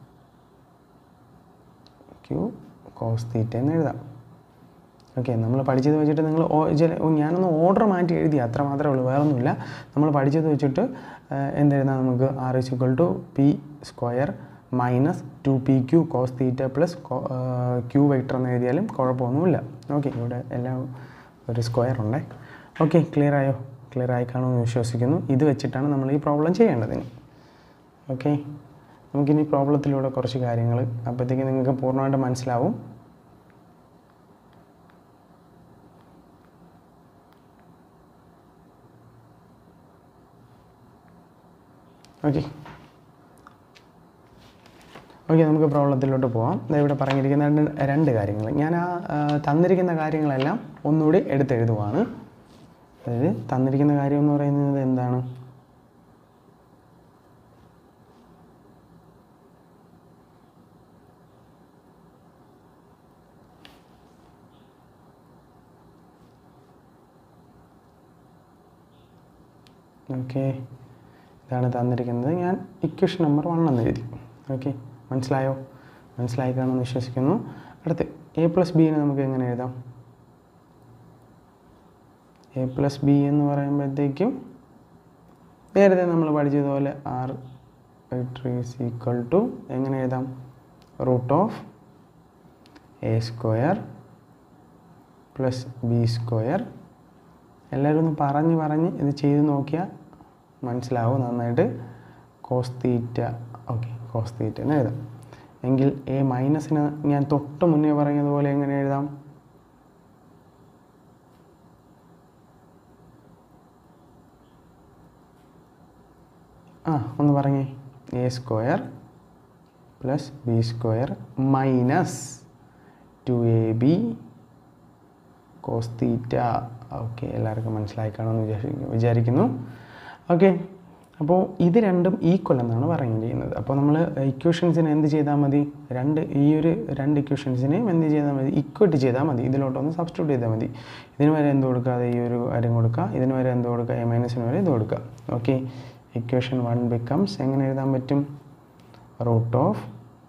Q cos theta എന്ന് എഴുതാം ഓക്കെ നമ്മൾ പഠിച്ചത് വെച്ചിട്ട് നിങ്ങൾ ചില ഞാനൊന്ന് ഓർഡർ മാറ്റി എഴുതി അത്ര മാത്രമേ ഉള്ളൂ വേറെ ഒന്നുമില്ല നമ്മൾ പഠിച്ചത് വെച്ചിട്ട് എന്തെഴുതാം നമുക്ക് R is equal to P square minus two P Q cos theta plus Q vector എന്ന് എഴുതിയാലും കുഴപ്പമൊന്നുമില്ല ഓക്കെ ഇവിടെ എല്ലാം ഒരു സ്ക്വയർ ഉണ്ടേ ഓക്കെ ക്ലിയർ ആയോ ക്ലിയർ ആയി കാണുമെന്ന് വിശ്വസിക്കുന്നു ഇത് വെച്ചിട്ടാണ് നമ്മൾ ഈ പ്രോബ്ലം ചെയ്യേണ്ടതിന് ഓക്കെ നമുക്കിനി പ്രോബ്ലത്തിലൂടെ കുറച്ച് കാര്യങ്ങൾ അപ്പോഴത്തേക്ക് നിങ്ങൾക്ക് പൂർണ്ണമായിട്ട് മനസ്സിലാവും ഓക്കെ ഓക്കെ നമുക്ക് പ്രോബ്ലത്തിലോട്ട് പോവാം ദാ ഇവിടെ പറഞ്ഞിരിക്കുന്ന രണ്ട് രണ്ട് കാര്യങ്ങൾ ഞാൻ ആ ആ, തന്നിരിക്കുന്ന കാര്യങ്ങളെല്ലാം ഒന്നുകൂടി എടുത്തെഴുതുവാണ് അതായത് തന്നിരിക്കുന്ന കാര്യം എന്ന് പറയുന്നത് എന്താണ് ഓക്കെ ഇതാണ് തന്നിരിക്കുന്നത് ഞാൻ ഇക്വേഷൻ നമ്പർ വൺ എന്ന് എഴുതി ഓക്കെ മനസ്സിലായോ മനസ്സിലായി കാണുമെന്ന് വിശ്വസിക്കുന്നു അടുത്ത് എ പ്ലസ് ബിനെ നമുക്ക് എങ്ങനെ എഴുതാം എ പ്ലസ് ബി എന്ന് പറയുമ്പോഴത്തേക്കും നേരത്തെ നമ്മൾ പഠിച്ചതുപോലെ ആർ ഈസ് ഈക്വൽ ടു എങ്ങനെ എഴുതാം root of A square plus B square എല്ലാവരും ഒന്ന് പറഞ്ഞ് പറഞ്ഞ് ഇത് ചെയ്ത് നോക്കിയാൽ മനസ്സിലാവും നന്നായിട്ട് cos theta okay cos theta എന്ന് എഴുതാം എങ്കിൽ എ മൈനസിന് ഞാൻ തൊട്ട് മുന്നേ പറഞ്ഞതുപോലെ എങ്ങനെ എഴുതാം ആ ഒന്ന് പറഞ്ഞേ A square plus B square minus two A B cos theta okay എല്ലാവർക്കും മനസ്സിലായി കാണുമെന്ന് വിചാരിക്കുന്നു വിചാരിക്കുന്നു ഓക്കെ അപ്പോൾ ഇത് രണ്ടും ഈക്വൽ എന്നാണ് പറഞ്ഞിരിക്കുന്നത് അപ്പോൾ നമ്മൾ ഇക്വേഷൻസിന് എന്ത് ചെയ്താൽ മതി രണ്ട് ഈ ഒരു രണ്ട് ഇക്വേഷൻസിനെയും എന്ത് ചെയ്താൽ മതി ഇക്വറ്റ് ചെയ്താൽ മതി ഇതിലോട്ടൊന്ന് സബ്സ്റ്റിറ്റ്യൂട്ട് ചെയ്താൽ മതി ഇതിന് വരെ എന്ത് കൊടുക്കാതെ ഈ ഒരു കാര്യം കൊടുക്കുക ഇതിന് വരെ എന്ത് കൊടുക്കുക എ മൈനസിന് വരെ ഇത് കൊടുക്കുക ഓക്കെ ഇക്വേഷൻ വൺ ബിക്കംസ് എങ്ങനെ എഴുതാൻ പറ്റും root of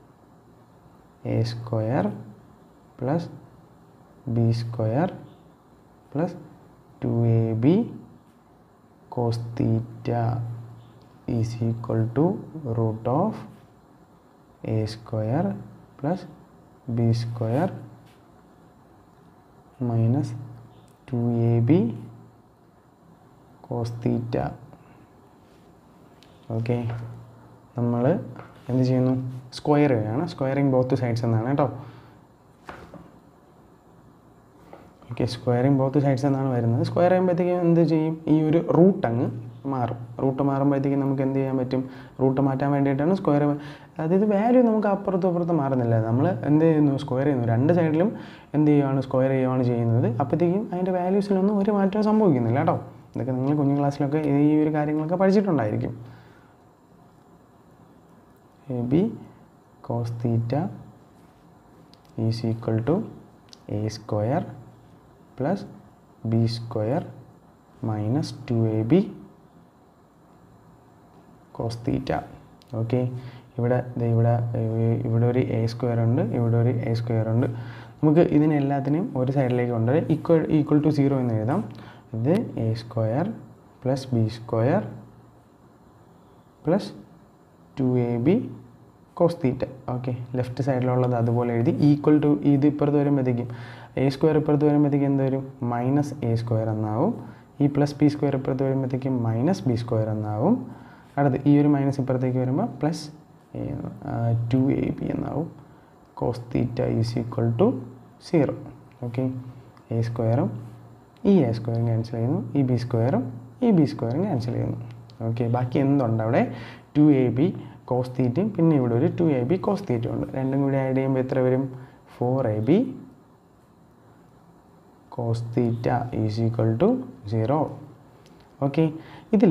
A square plus B square plus two A B cos theta is equal to root of A square plus B square minus two A B cos theta okay നമ്മൾ എന്ത് ചെയ്യുന്നു square ചെയ്യുകയാണ് squaring both sides എന്നാണ് കേട്ടോ okay squaring both sides എന്നാണ് വരുന്നത് square ചെയ്യുമ്പോഴത്തേക്കും എന്ത് ചെയ്യും ഈ ഒരു റൂട്ട് അങ്ങ് മാറും റൂട്ട് മാറുമ്പോഴത്തേക്കും നമുക്ക് എന്ത് ചെയ്യാൻ പറ്റും റൂട്ട് മാറ്റാൻ വേണ്ടിയിട്ടാണ് സ്ക്വയർ അതായത് വാല്യൂ നമുക്ക് അപ്പുറത്തും അപ്പുറത്തും മാറുന്നില്ല നമ്മൾ എന്ത് ചെയ്യുന്നു സ്ക്വയർ ചെയ്യുന്നു രണ്ട് സൈഡിലും എന്ത് ചെയ്യുകയാണ് സ്ക്വയർ ചെയ്യുകയാണ് ചെയ്യുന്നത് അപ്പോഴത്തേക്കും അതിൻ്റെ വാല്യൂസിലൊന്നും ഒരു മാറ്റവും സംഭവിക്കുന്നില്ല കേട്ടോ ഇതൊക്കെ നിങ്ങൾ കുഞ്ഞു ക്ലാസ്സിലൊക്കെ ഈ ഒരു കാര്യങ്ങളൊക്കെ പഠിച്ചിട്ടുണ്ടായിരിക്കും A B cos theta is equal to A square plus B square minus two A B cos theta okay ഇവിടെ ദേ ഇവിടെ ഏർ, ഇവിടെ ഒരു എ സ്ക്വയർ ഉണ്ട് ഇവിടെ ഒരു എ സ്ക്വയർ ഉണ്ട് നമുക്ക് ഇതിനെല്ലാത്തിനെയും ഒരു സൈഡിലേക്ക് കൊണ്ടുവരാം ഈക്വൽ ഈക്വൽ ടു സീറോ എന്ന് എഴുതാം ഇത് A square plus B square plus two A B cos theta okay left സൈഡിലുള്ളത് അതുപോലെ എഴുതി ഈക്വൽ ടു ഇത് ഇപ്പുറത്ത് വരുമ്പോഴത്തേക്കും എ സ്ക്വയർ ഇപ്പുറത്ത് വരുമ്പോഴത്തേക്കും എന്ത് വരും മൈനസ് എ സ്ക്വയർ എന്നാവും ഈ പ്ലസ് ബി സ്ക്വയർ ഇപ്പുറത്ത് വരുമ്പോഴത്തേക്കും മൈനസ് ബി സ്ക്വയർ എന്നാവും അടുത്ത് ഈ ഒരു മൈനസ് ഇപ്പുറത്തേക്ക് വരുമ്പോൾ പ്ലസ് ടു എ ബി എന്നാവും cos theta is equal to zero okay A സ്ക്വയറും ഈ എ സ്ക്വയറും ക്യാൻസൽ ചെയ്യുന്നു ഈ ബി സ്ക്വയറും ഈ ബി സ്ക്വയറും ക്യാൻസൽ ചെയ്യുന്നു ഓക്കെ ബാക്കി എന്തുണ്ട് അവിടെ ടു എ ബി കോസ് തീറ്റയും പിന്നെ ഇവിടെ ഒരു ടു എ ബി കോസ് തീറ്റയും ഉണ്ട് രണ്ടും കൂടി ആഡ് ചെയ്യുമ്പോൾ എത്ര വരും four A B cos theta is equal to zero okay ഇതിൽ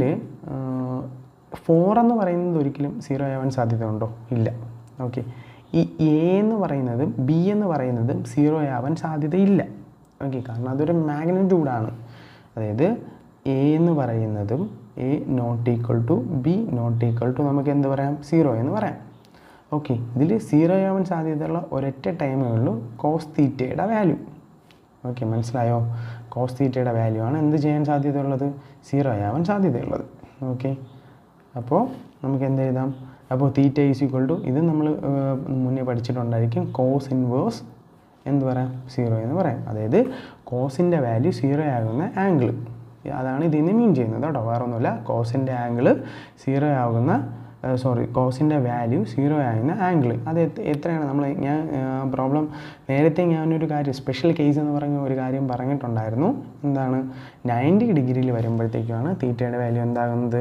ഫോർ എന്ന് പറയുന്നത് ഒരിക്കലും സീറോ ആവാൻ സാധ്യതയുണ്ടോ ഇല്ല ഓക്കെ ഈ എ എന്ന് പറയുന്നതും ബി എന്ന് പറയുന്നതും സീറോ ആവാൻ സാധ്യതയില്ല ഓക്കെ കാരണം അതൊരു മാഗ്നിറ്റ്യൂഡാണ് അതായത് എ എന്ന് പറയുന്നതും A not equal to B not equal to നമുക്ക് എന്ത് പറയാം സീറോ എന്ന് പറയാം ഓക്കെ ഇതിൽ സീറോ ആവാൻ സാധ്യതയുള്ള ഒരൊറ്റ ടൈമേ ഉള്ളൂ കോസ് തീറ്റയുടെ വാല്യൂ ഓക്കെ മനസ്സിലായോ കോസ് തീറ്റയുടെ വാല്യൂ ആണ് എന്ത് ചെയ്യാൻ സാധ്യതയുള്ളത് സീറോ ആവാൻ സാധ്യതയുള്ളത് ഓക്കെ അപ്പോൾ നമുക്ക് എന്ത് എഴുതാം അപ്പോൾ തീറ്റ ഈസ് ഈക്വൽ ടു ഇത് നമ്മൾ മുന്നേ പഠിച്ചിട്ടുണ്ടായിരിക്കും കോസ് ഇൻവേഴ്സ് എന്ത് പറയാം സീറോ എന്ന് പറയാം അതായത് കോസിൻ്റെ വാല്യൂ സീറോ ആകുന്ന ആംഗിൾ അതാണ് ഇതിൽ നിന്ന് മീൻ ചെയ്യുന്നത് കേട്ടോ വേറെ ഒന്നുമില്ല കോസിൻ്റെ ആംഗിൾ സീറോ ആകുന്ന സോറി കോസിൻ്റെ വാല്യൂ സീറോ ആകുന്ന ആംഗിൾ അത് എത്ര- എത്രയാണ് നമ്മൾ ഞാൻ പ്രോബ്ലം നേരത്തെ ഞാനൊരു കാര്യം സ്പെഷ്യൽ കേസ് എന്ന് പറഞ്ഞ ഒരു കാര്യം പറഞ്ഞിട്ടുണ്ടായിരുന്നു എന്താണ് നയൻറ്റി ഡിഗ്രിയിൽ വരുമ്പോഴത്തേക്കാണ് തീറ്റയുടെ വാല്യൂ എന്താകുന്നത്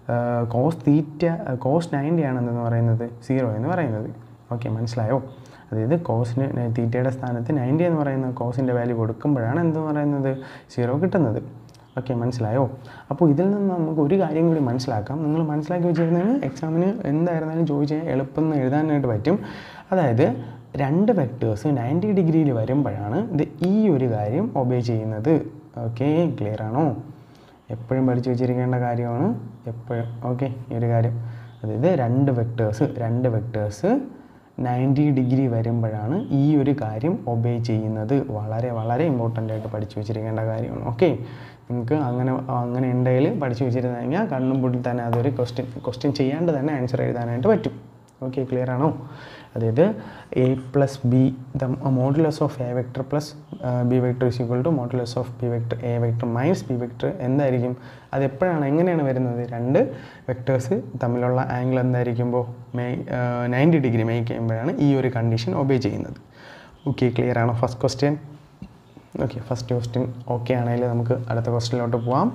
കോസ് തീറ്റ കോസ് നയൻറ്റി ആണെന്ന് പറയുന്നത് സീറോ എന്ന് പറയുന്നത് ഓക്കെ മനസ്സിലായോ അതായത് കോസിന് തീറ്റയുടെ സ്ഥാനത്ത് നയൻറ്റി എന്ന് പറയുന്ന കോസിൻ്റെ വാല്യൂ കൊടുക്കുമ്പോഴാണ് എന്തെന്ന് പറയുന്നത് സീറോ കിട്ടുന്നത് ഓക്കെ മനസ്സിലായോ അപ്പോൾ ഇതിൽ നിന്ന് നമുക്ക് ഒരു കാര്യം കൂടി മനസ്സിലാക്കാം നിങ്ങൾ മനസ്സിലാക്കി വെച്ചിരുന്നതിന് എക്സാമിന് എന്തായിരുന്നാലും ചോദിച്ച് എളുപ്പം എന്ന് എഴുതാനായിട്ട് പറ്റും അതായത് രണ്ട് വെക്ടേഴ്സ് നയൻറ്റി ഡിഗ്രിയിൽ വരുമ്പോഴാണ് ഇത് ഈ ഒരു കാര്യം ഒബേ ചെയ്യുന്നത് ഓക്കെ ക്ലിയർ ആണോ എപ്പോഴും പഠിച്ചു വെച്ചിരിക്കേണ്ട കാര്യമാണ് എപ്പോഴും ഓക്കെ ഈ ഒരു കാര്യം അതായത് രണ്ട് വെക്ടേഴ്സ് രണ്ട് വെക്ടേഴ്സ് നയൻറ്റി ഡിഗ്രി വരുമ്പോഴാണ് ഈ ഒരു കാര്യം ഒബേ ചെയ്യുന്നത് വളരെ വളരെ ഇമ്പോർട്ടൻ്റ് ആയിട്ട് പഠിച്ചു വെച്ചിരിക്കേണ്ട കാര്യമാണ് ഓക്കെ നിങ്ങൾക്ക് അങ്ങനെ അങ്ങനെ ഉണ്ടെങ്കിൽ പഠിച്ചു വെച്ചിരുന്നു കഴിഞ്ഞാൽ കണ്ണും പൂട്ടി തന്നെ അതൊരു ക്വസ്റ്റ്യൻ ക്വസ്റ്റ്യൻ ചെയ്യാണ്ട് തന്നെ ആൻസർ എഴുതാനായിട്ട് പറ്റും ഓക്കെ ക്ലിയർ ആണോ അതായത് A plus B the modulus of A vector plus B vector is equal to modulus of B vector A vector minus B vector എന്തായിരിക്കും അത് എപ്പോഴാണ് എങ്ങനെയാണ് വരുന്നത് രണ്ട് വെക്ടേഴ്സ് തമ്മിലുള്ള ആംഗിൾ എന്തായിരിക്കുമ്പോൾ മെയ് നയൻറ്റി ഡിഗ്രി മേക്ക് ചെയ്യുമ്പോഴാണ് ഈ ഒരു കണ്ടീഷൻ ഒബേ ചെയ്യുന്നത് ഓക്കെ ക്ലിയർ ആണോ first question okay first question okay ആണെങ്കിൽ നമുക്ക് അടുത്ത ക്വസ്റ്റ്യനിലോട്ട് പോവാം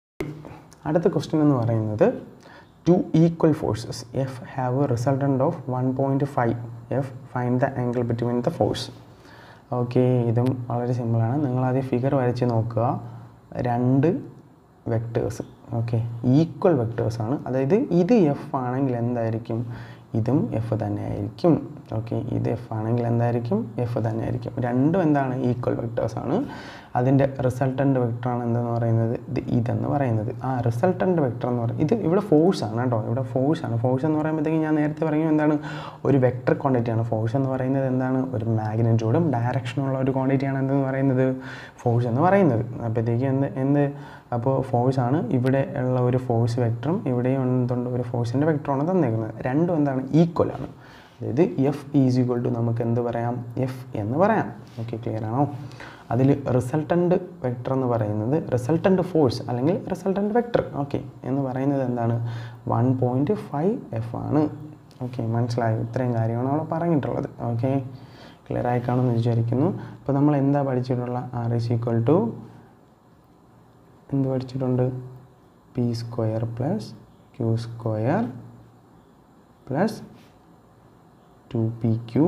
അടുത്ത ക്വസ്റ്റ്യൻ എന്ന് പറയുന്നത് two equal forces F have A resultant of one point five F find the angle between the force okay ഇതും വളരെ സിമ്പിളാണ് നിങ്ങൾ ആദ്യം ഫിഗർ വരച്ച് നോക്കുക രണ്ട് വെക്ടേഴ്സ് ഓക്കെ ഈക്വൽ വെക്ടേഴ്സാണ് അതായത് ഇത് എഫ് ആണെങ്കിൽ എന്തായിരിക്കും ഇതും എഫ് തന്നെ ആയിരിക്കും ഓക്കെ ഇത് എഫ് ആണെങ്കിൽ എന്തായിരിക്കും എഫ് തന്നെ ആയിരിക്കും രണ്ടും എന്താണ് ഈക്വൽ വെക്ടേഴ്സാണ് അതിൻ്റെ റിസൾട്ടൻ്റ് വെക്ടറാണ് എന്തെന്ന് പറയുന്നത് ഇത് ഇതെന്ന് പറയുന്നത് ആ റിസൾട്ടൻ്റ് വെക്ടർ എന്ന് പറയുന്നത് ഇത് ഇവിടെ ഫോഴ്സ് ആണ് കേട്ടോ ഇവിടെ ഫോഴ്സ് ആണ് ഫോഴ്സ് എന്ന് പറയുമ്പോഴത്തേക്കും ഞാൻ നേരത്തെ പറഞ്ഞു എന്താണ് ഒരു വെക്ടർ ക്വാണ്ടിറ്റിയാണ് ഫോഴ്സ് എന്ന് പറയുന്നത് എന്താണ് ഒരു മാഗ്നറ്റ്യൂഡും ഡയറക്ഷനുള്ള ഒരു ക്വാണ്ടിറ്റിയാണ് എന്തെന്ന് പറയുന്നത് ഫോഴ്സ് എന്ന് പറയുന്നത് അപ്പോഴത്തേക്കും എന്ത് എന്ത് അപ്പോൾ ഫോഴ്സ് ആണ് ഇവിടെ ഉള്ള ഒരു ഫോഴ്സ് വെക്ടറും ഇവിടെയും എന്തുണ്ട് ഒരു ഫോഴ്സിൻ്റെ വെക്ടറാണ് തന്നേക്കുന്നത് രണ്ടും എന്താണ് ഈക്വൽ ആണ് അതായത് എഫ് ഈസ് ഈക്വൽ ടു നമുക്ക് എന്ത് പറയാം എഫ് എന്ന് പറയാം ഓക്കെ ക്ലിയർ ആണോ അതിൽ റിസൾട്ടൻ്റ് വെക്ടർ എന്ന് പറയുന്നത് റിസൾട്ടൻ്റ് ഫോഴ്സ് അല്ലെങ്കിൽ റിസൾട്ടൻ്റ് വെക്ടർ ഓക്കെ എന്ന് പറയുന്നത് എന്താണ് വൺ പോയിൻറ്റ് ഫൈവ് എഫ് ആണ് ഓക്കെ മനസ്സിലായോ ഇത്രയും കാര്യമാണ് അവിടെ പറഞ്ഞിട്ടുള്ളത് ഓക്കെ ക്ലിയർ ആയി കാണുമെന്ന് വിചാരിക്കുന്നു അപ്പോൾ നമ്മൾ എന്താ പഠിച്ചിട്ടുള്ള ആർ ഇസ് ഈക്വൽ ടു എന്ത് പഠിച്ചിട്ടുണ്ട് P square plus Q square plus two P Q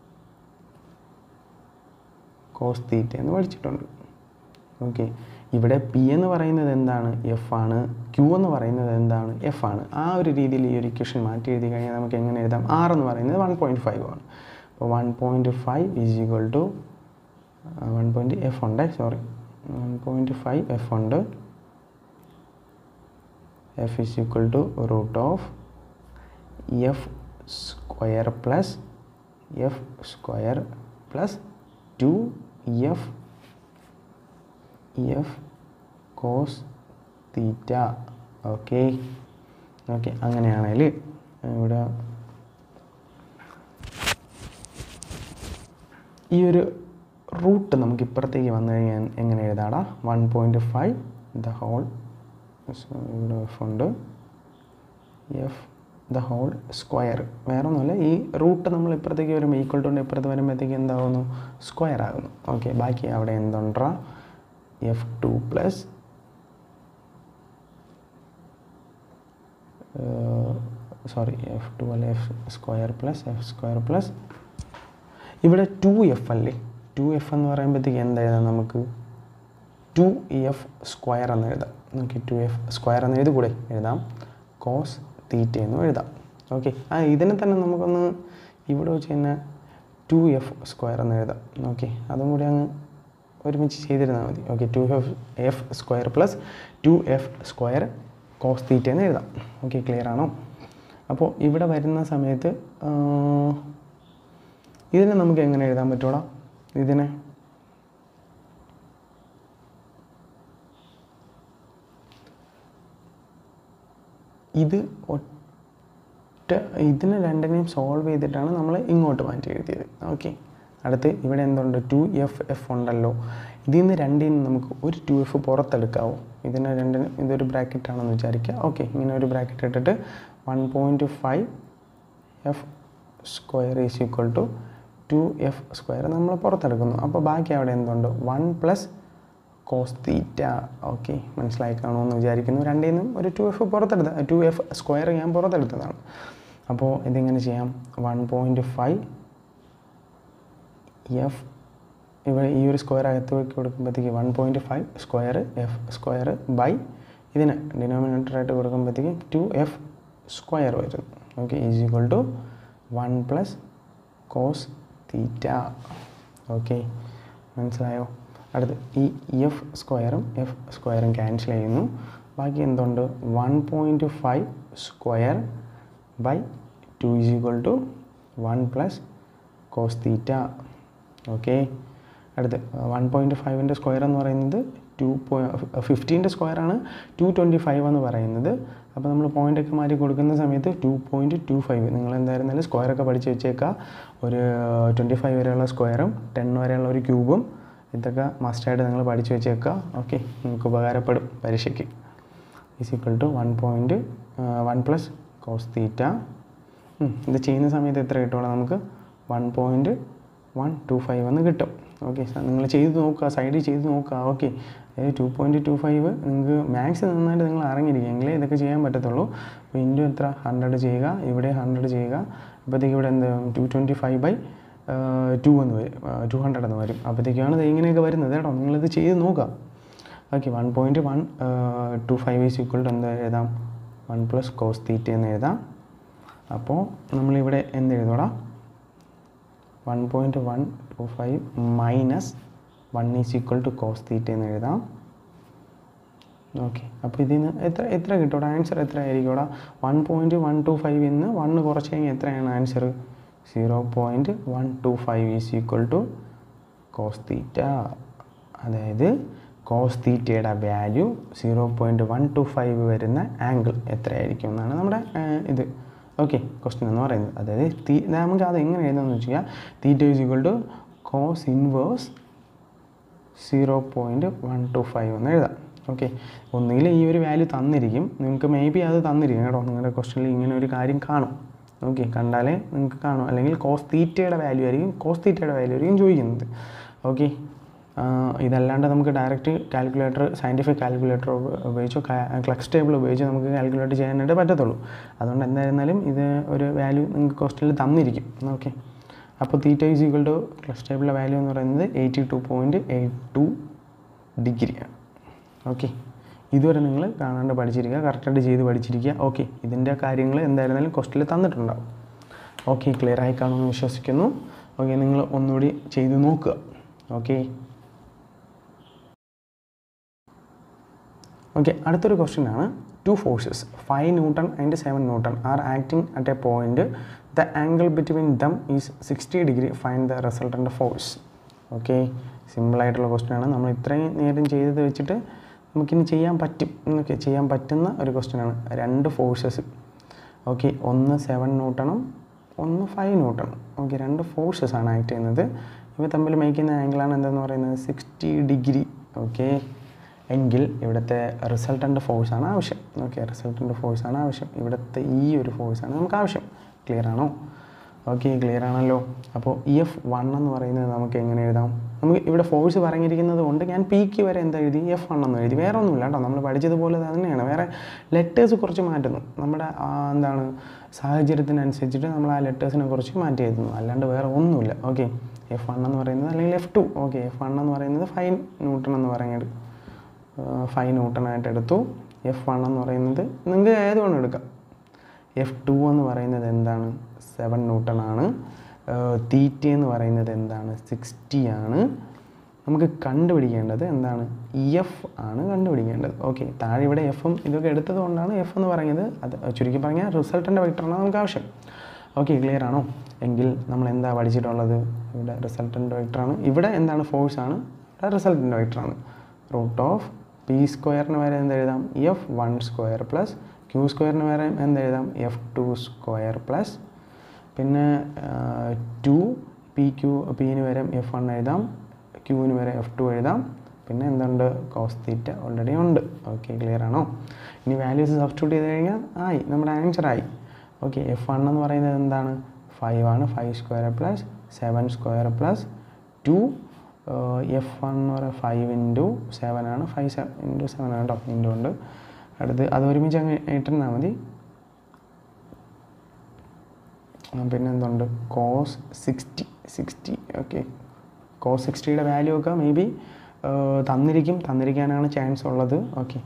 cos theta എന്ന് പഠിച്ചിട്ടുണ്ട് ഓക്കെ ഇവിടെ പി എന്ന് പറയുന്നത് എന്താണ് എഫ് ആണ് ക്യൂ എന്ന് പറയുന്നത് എന്താണ് എഫ് ആണ് ആ ഒരു രീതിയിൽ ഈ ഒരു ഇക്വേഷൻ മാറ്റി എഴുതി കഴിഞ്ഞാൽ നമുക്ക് എങ്ങനെ എഴുതാം ആർ എന്ന് പറയുന്നത് വൺ പോയിൻറ്റ് ഫൈവ് ആണ് അപ്പോൾ one point five is equal to one point F ഉണ്ട് sorry one point five F ഉണ്ട് F is equal to root of F square plus F square plus two F F cos theta okay okay അങ്ങനെയാണെങ്കിൽ ഇവിടെ ഈ ഒരു root നമുക്ക് ഇപ്പുറത്തേക്ക് വന്നു കഴിഞ്ഞാൽ എങ്ങനെ എഴുതാടാ one point five the whole ഇവിടെ എഫ് ഉണ്ട് എഫ് ദ ഹോൾ സ്ക്വയർ വേറെ ഒന്നുമില്ല ഈ റൂട്ട് നമ്മൾ ഇപ്പുറത്തേക്ക് വരുമ്പോൾ ഈക്വൽ ടു ഇപ്പുറത്ത് വരുമ്പോഴത്തേക്ക് എന്താകുന്നു സ്ക്വയർ ആകുന്നു ഓക്കെ ബാക്കി അവിടെ എന്തുണ്ടാ F two plus sorry F two അല്ല F square plus F square plus ഇവിടെ ടു എഫ് അല്ലേ ടു എഫ് എന്ന് പറയുമ്പോഴത്തേക്ക് എന്താ എഴുതാം നമുക്ക് ടു എഫ് സ്ക്വയർ എന്ന് എഴുതാം ഓക്കെ ടു എഫ് സ്ക്വയർ എന്ന് എഴുതി കൂടെ എഴുതാം കോസ് തീറ്റ എന്നും എഴുതാം ഓക്കെ ആ ഇതിനെ തന്നെ നമുക്കൊന്ന് ഇവിടെ വെച്ച് തന്നെ ടു എഫ് സ്ക്വയർ എന്ന് എഴുതാം ഓക്കെ അതും കൂടി അങ്ങ് ഒരുമിച്ച് ചെയ്തിരുന്നാൽ മതി okay two F F square plus two F square cos theta എന്ന് എഴുതാം ഓക്കെ ക്ലിയർ ആണോ അപ്പോൾ ഇവിടെ വരുന്ന സമയത്ത് ആ, ഇതിനെ നമുക്ക് എങ്ങനെ എഴുതാൻ പറ്റൂടാ ഇതിനെ ഇത് ഒറ്റ ഇതിനെ രണ്ടിനെയും സോൾവ് ചെയ്തിട്ടാണ് നമ്മൾ ഇങ്ങോട്ട് മാറ്റി എഴുതിയത് ഓക്കെ അടുത്ത് ഇവിടെ എന്തുണ്ട് ടു എഫ് എഫ് ഉണ്ടല്ലോ ഇതിൽ നിന്ന് രണ്ടിൽ നിന്ന് നമുക്ക് ഒരു ടു എഫ് പുറത്തെടുക്കാവോ ഇതിന് രണ്ടിന് ഇതൊരു ബ്രാക്കറ്റ് ആണെന്ന് വിചാരിക്കുക ഓക്കെ ഇങ്ങനെ ഒരു ബ്രാക്കറ്റ് ഇട്ടിട്ട് one point five F square is equal to two F square നമ്മൾ പുറത്തെടുക്കുന്നു അപ്പോൾ ബാക്കി അവിടെ എന്തുണ്ട് one plus cos theta okay മനസ്സിലായി കാണുമെന്ന് വിചാരിക്കുന്നു രണ്ടിൽ നിന്നും ഒരു ടു എഫ് പുറത്തെടുത്ത ടു എഫ് സ്ക്വയർ ഞാൻ പുറത്തെടുത്തതാണ് അപ്പോൾ ഇതിങ്ങനെ ചെയ്യാം വൺ പോയിൻറ്റ് ഫൈവ് എഫ് ഇവിടെ ഈ ഒരു സ്ക്വയർ അകത്ത് വെക്കി കൊടുക്കുമ്പോഴത്തേക്ക് one point five square F square by ഇതിന് ഡിനോമിനേറ്ററായിട്ട് കൊടുക്കുമ്പോഴത്തേക്ക് ടു എഫ് സ്ക്വയർ വരും okay is equal to one plus cos theta okay മനസ്സിലായോ അടുത്ത് ഈ എഫ് സ്ക്വയറും എഫ് സ്ക്വയറും ക്യാൻസൽ ചെയ്യുന്നു ബാക്കി എന്തുണ്ട് one point five square by two is equal to one plus cos theta okay അടുത്ത് വൺ പോയിൻറ്റ് ഫൈവിൻ്റെ സ്ക്വയർ എന്ന് പറയുന്നത് ടു ഫിഫ്റ്റീൻ്റെ സ്ക്വയറാണ് ടു ട്വൻറ്റി ഫൈവ് എന്ന് പറയുന്നത് അപ്പോൾ നമ്മൾ പോയിൻ്റൊക്കെ മാറ്റി കൊടുക്കുന്ന സമയത്ത് ടു പോയിൻറ്റ് ടു ഫൈവ് നിങ്ങൾ എന്തായിരുന്നാലും സ്ക്വയറൊക്കെ പഠിച്ച് വെച്ചേക്കുക ഒരു ട്വൻറ്റി ഫൈവ് വരെയുള്ള സ്ക്വയറും ടെൻ വരെയുള്ള ഒരു ക്യൂബും ഇതൊക്കെ മസ്റ്റായിട്ട് നിങ്ങൾ പഠിച്ച് വെച്ചേക്കുക ഓക്കെ നിങ്ങൾക്ക് ഉപകാരപ്പെടും പരീക്ഷയ്ക്ക് is equal to one point one plus cos theta ഇത് ചെയ്യുന്ന സമയത്ത് എത്ര കിട്ടുള്ളൂ നമുക്ക് one point one two five എന്ന് കിട്ടും ഓക്കെ നിങ്ങൾ ചെയ്ത് നോക്കുക സൈഡിൽ ചെയ്ത് നോക്കുക ഓക്കെ അതായത് ടു പോയിൻറ്റ് ടു ഫൈവ് നിങ്ങൾക്ക് മാത്സ് നന്നായിട്ട് നിങ്ങൾ അറിഞ്ഞിരിക്കുക എങ്കിലേ ഇതൊക്കെ ചെയ്യാൻ പറ്റത്തുള്ളൂ അപ്പോൾ ഇൻറ്റു എത്ര ഹൺഡ്രഡ് ചെയ്യുക ഇവിടെ ഹൺഡ്രഡ് ചെയ്യുക അപ്പോഴത്തേക്ക് ഇവിടെ എന്ത് two twenty five by two എന്ന് വരും ടു ഹൺഡ്രഡ് എന്ന് വരും അപ്പോഴത്തേക്കാണ് ഇത് ഇങ്ങനെയൊക്കെ വരുന്നത് കേട്ടോ നിങ്ങളിത് ചെയ്ത് നോക്കുക okay one point one two five is equal to എന്താ എഴുതാം വൺ പ്ലസ് കോസ് തീറ്റ എന്ന് എഴുതാം അപ്പോൾ നമ്മളിവിടെ എന്ത് എഴുതോടാ one point one two five minus one is equal to cos theta എന്ന് എഴുതാം ഓക്കെ അപ്പോൾ ഇതിൽ നിന്ന് എത്ര എത്ര കിട്ടൂടാ ആൻസർ എത്ര ആയിരിക്കൂടാ one point one two five ഇന്ന് വണ്ണ് കുറച്ച് കഴിഞ്ഞാൽ എത്രയാണ് answer zero point one two five is equal to cos theta അതായത് കോസ് തീറ്റയുടെ value zero point one two five വരുന്ന ആംഗിൾ എത്രയായിരിക്കും എന്നാണ് നമ്മുടെ ആ, ഇത് ഓക്കെ ക്വസ്റ്റ്യൻ എന്ന് പറയുന്നത് അതായത് തീ നമുക്ക് അത് എങ്ങനെ എഴുതാമെന്ന് വെച്ച് കഴിഞ്ഞാൽ theta is equal to cos inverse zero point one two five എന്ന് എഴുതാം ഓക്കെ ഒന്നുകിൽ ഈ ഒരു വാല്യൂ തന്നിരിക്കും നിങ്ങൾക്ക് മേ ബി അത് തന്നിരിക്കും കേട്ടോ നിങ്ങളുടെ ക്വസ്റ്റനിൽ ഇങ്ങനെ ഒരു കാര്യം കാണും ഓക്കെ കണ്ടാലേ നിങ്ങൾക്ക് കാണും അല്ലെങ്കിൽ കോസ് തീറ്റയുടെ വാല്യൂ ആയിരിക്കും കോസ് തീറ്റയുടെ വാല്യൂ ആയിരിക്കും ചോദിക്കുന്നത് ഓക്കെ ഇതല്ലാണ്ട് നമുക്ക് ഡയറക്റ്റ് കാൽക്കുലേറ്റർ സയൻറ്റിഫിക് കാൽക്കുലേറ്റർ ഉപയോഗിച്ചോ ക്ലക്സ് ടേബിൾ ഉപയോഗിച്ചോ നമുക്ക് കാൽക്കുലേറ്റ് ചെയ്യാനായിട്ട് പറ്റത്തുള്ളൂ അതുകൊണ്ട് എന്തായിരുന്നാലും ഇത് ഒരു വാല്യൂ നിങ്ങൾക്ക് ക്വസ്റ്റനിൽ തന്നിരിക്കും ഓക്കെ അപ്പോൾ theta is equal to Clark's ടേബിളിലെ വാല്യൂ എന്ന് പറയുന്നത് eighty two point eight two ഡിഗ്രിയാണ് ഓക്കെ ഇതുവരെ നിങ്ങൾ കാണാണ്ട് പഠിച്ചിരിക്കുക കറക്റ്റായിട്ട് ചെയ്ത് പഠിച്ചിരിക്കുക ഓക്കെ ഇതിൻ്റെ കാര്യങ്ങൾ എന്തായിരുന്നാലും ക്വസ്റ്റിൽ തന്നിട്ടുണ്ടാവും ഓക്കെ ക്ലിയർ ആയി കാണുമെന്ന് വിശ്വസിക്കുന്നു ഓക്കെ നിങ്ങൾ ഒന്നുകൂടി ചെയ്ത് നോക്കുക ഓക്കെ ഓക്കെ അടുത്തൊരു ക്വസ്റ്റ്യൻ ആണ് two forces five newton and seven newton are acting at a point the angle between them is sixty degree find the resultant force okay സിമ്പിളായിട്ടുള്ള ക്വസ്റ്റ്യൻ ആണ് നമ്മൾ ഇത്രയും നേരം ചെയ്തത് വെച്ചിട്ട് നമുക്കിനി ചെയ്യാൻ പറ്റും എന്നൊക്കെ ചെയ്യാൻ പറ്റുന്ന ഒരു ക്വസ്റ്റ്യൻ ആണ് രണ്ട് ഫോഴ്സസ് ഓക്കെ ഒന്ന് സെവൻ ന്യൂട്ടണും ഒന്ന് ഫൈവ് ന്യൂട്ടണും ഓക്കെ രണ്ട് ഫോഴ്സസ് ആണ് ആക്ട് ചെയ്യുന്നത് ഇവ തമ്മിൽ മേക്കുന്ന ആംഗിളാണ് എന്താണെന്ന് പറയുന്നത് സിക്സ്റ്റി ഡിഗ്രി ഓക്കെ എങ്കിൽ ഇവിടുത്തെ റിസൾട്ടൻ്റ് ഫോഴ്സാണ് ആവശ്യം ഓക്കെ റിസൾട്ടൻ്റ് ഫോഴ്സാണ് ആവശ്യം ഇവിടുത്തെ ഈ ഒരു ഫോഴ്സാണ് നമുക്ക് ആവശ്യം ക്ലിയർ ആണോ ഓക്കെ ക്ലിയർ ആണല്ലോ അപ്പോൾ ഇ എഫ് വൺ എന്ന് പറയുന്നത് നമുക്ക് എങ്ങനെ എഴുതാം നമുക്ക് ഇവിടെ ഫോഴ്സ് പറഞ്ഞിരിക്കുന്നത് കൊണ്ട് ഞാൻ പി ക്യു വരെ എന്താ എഴുതി എഫ് വൺ എന്ന് എഴുതി വേറെ ഒന്നുമില്ല കേട്ടോ നമ്മൾ പഠിച്ചതുപോലെ തന്നെയാണ് വേറെ ലെറ്റേഴ്സ് കുറച്ച് മാറ്റുന്നു നമ്മുടെ ആ, എന്താണ് സാഹചര്യത്തിനനുസരിച്ചിട്ട് നമ്മൾ ആ ലെറ്റേഴ്സിനെ കുറച്ച് മാറ്റി എഴുതുന്നു അല്ലാണ്ട് വേറെ ഒന്നുമില്ല ഓക്കെ എഫ് വൺ എന്ന് പറയുന്നത് അല്ലെങ്കിൽ F two okay F one എന്ന് പറയുന്നത് ഫൈവ് ന്യൂട്ടൺ എന്ന് പറയുന്നത് ഫൈവ് ന്യൂട്ടണായിട്ട് എടുത്തു എഫ് വൺ എന്ന് പറയുന്നത് നിങ്ങൾക്ക് ഏത് വേണം എടുക്കാം എഫ് ടു എന്ന് പറയുന്നത് എന്താണ് സെവൻ ന്യൂട്ടൺ ആണ് തീറ്റ എന്ന് പറയുന്നത് എന്താണ് സിക്സ്റ്റി ആണ് നമുക്ക് കണ്ടുപിടിക്കേണ്ടത് എന്താണ് ഇ എഫ് ആണ് കണ്ടുപിടിക്കേണ്ടത് ഓക്കെ താഴെ ഇവിടെ എഫും ഇതൊക്കെ എടുത്തത് കൊണ്ടാണ് എഫ് എന്ന് പറയുന്നത് അത് ചുരുക്കി പറഞ്ഞാൽ റിസൾട്ടിൻ്റെ വെക്ടറാണ് നമുക്ക് ആവശ്യം ഓക്കെ ക്ലിയർ ആണോ എങ്കിൽ നമ്മൾ എന്താ പഠിച്ചിട്ടുള്ളത് ഇവിടെ റിസൾട്ടിൻ്റെ വെക്ടറാണ് ഇവിടെ എന്താണ് ഫോഴ്സ് ആണ് ഇവിടെ റിസൾട്ടിൻ്റെ വെക്ടറാണ് റൂട്ട് ഓഫ് പി സ്ക്വയറിന് വരെ എന്ത് എഴുതാം F one square plus Q സ്ക്വയറിന് വരെ എന്ത് എഴുതാം എഫ് ടു സ്ക്വയർ പ്ലസ് പിന്നെ ടു പി ക്യൂ പിന് വരെ എഫ് വൺ എഴുതാം ക്യൂവിന് വരെ എഫ് ടു എഴുതാം പിന്നെ എന്തുണ്ട് കോസ് തീറ്റ ഓൾറെഡി ഉണ്ട് ഓക്കെ ക്ലിയർ ആണോ ഇനി വാല്യൂസ് സബ്സ്റ്റിറ്റ്യൂട്ട് ചെയ്ത് കഴിഞ്ഞാൽ ആയി നമ്മുടെ ആൻസർ ആയി ഓക്കെ എഫ് വൺ എന്ന് പറയുന്നത് എന്താണ് ഫൈവ് ആണ് five square plus seven square plus two F one എന്ന് പറയുന്നത് ഫൈവ് ഇൻറ്റു സെവൻ ആണ് ഫൈവ് സെവൻ ഇൻറ്റു സെവൻ ആണ് കേട്ടോ ഇൻറ്റു ഉണ്ട് അടുത്ത് അത് ഒരുമിച്ച് അങ്ങ് ഇട്ടിരുന്നാൽ മതി ആ, പിന്നെ എന്തുണ്ട് cos sixty sixty okay cos സിക്സ്റ്റിയുടെ വാല്യൂ ഒക്കെ മേ ബി തന്നിരിക്കും തന്നിരിക്കാനാണ് ചാൻസ് ഉള്ളത് ഓക്കെ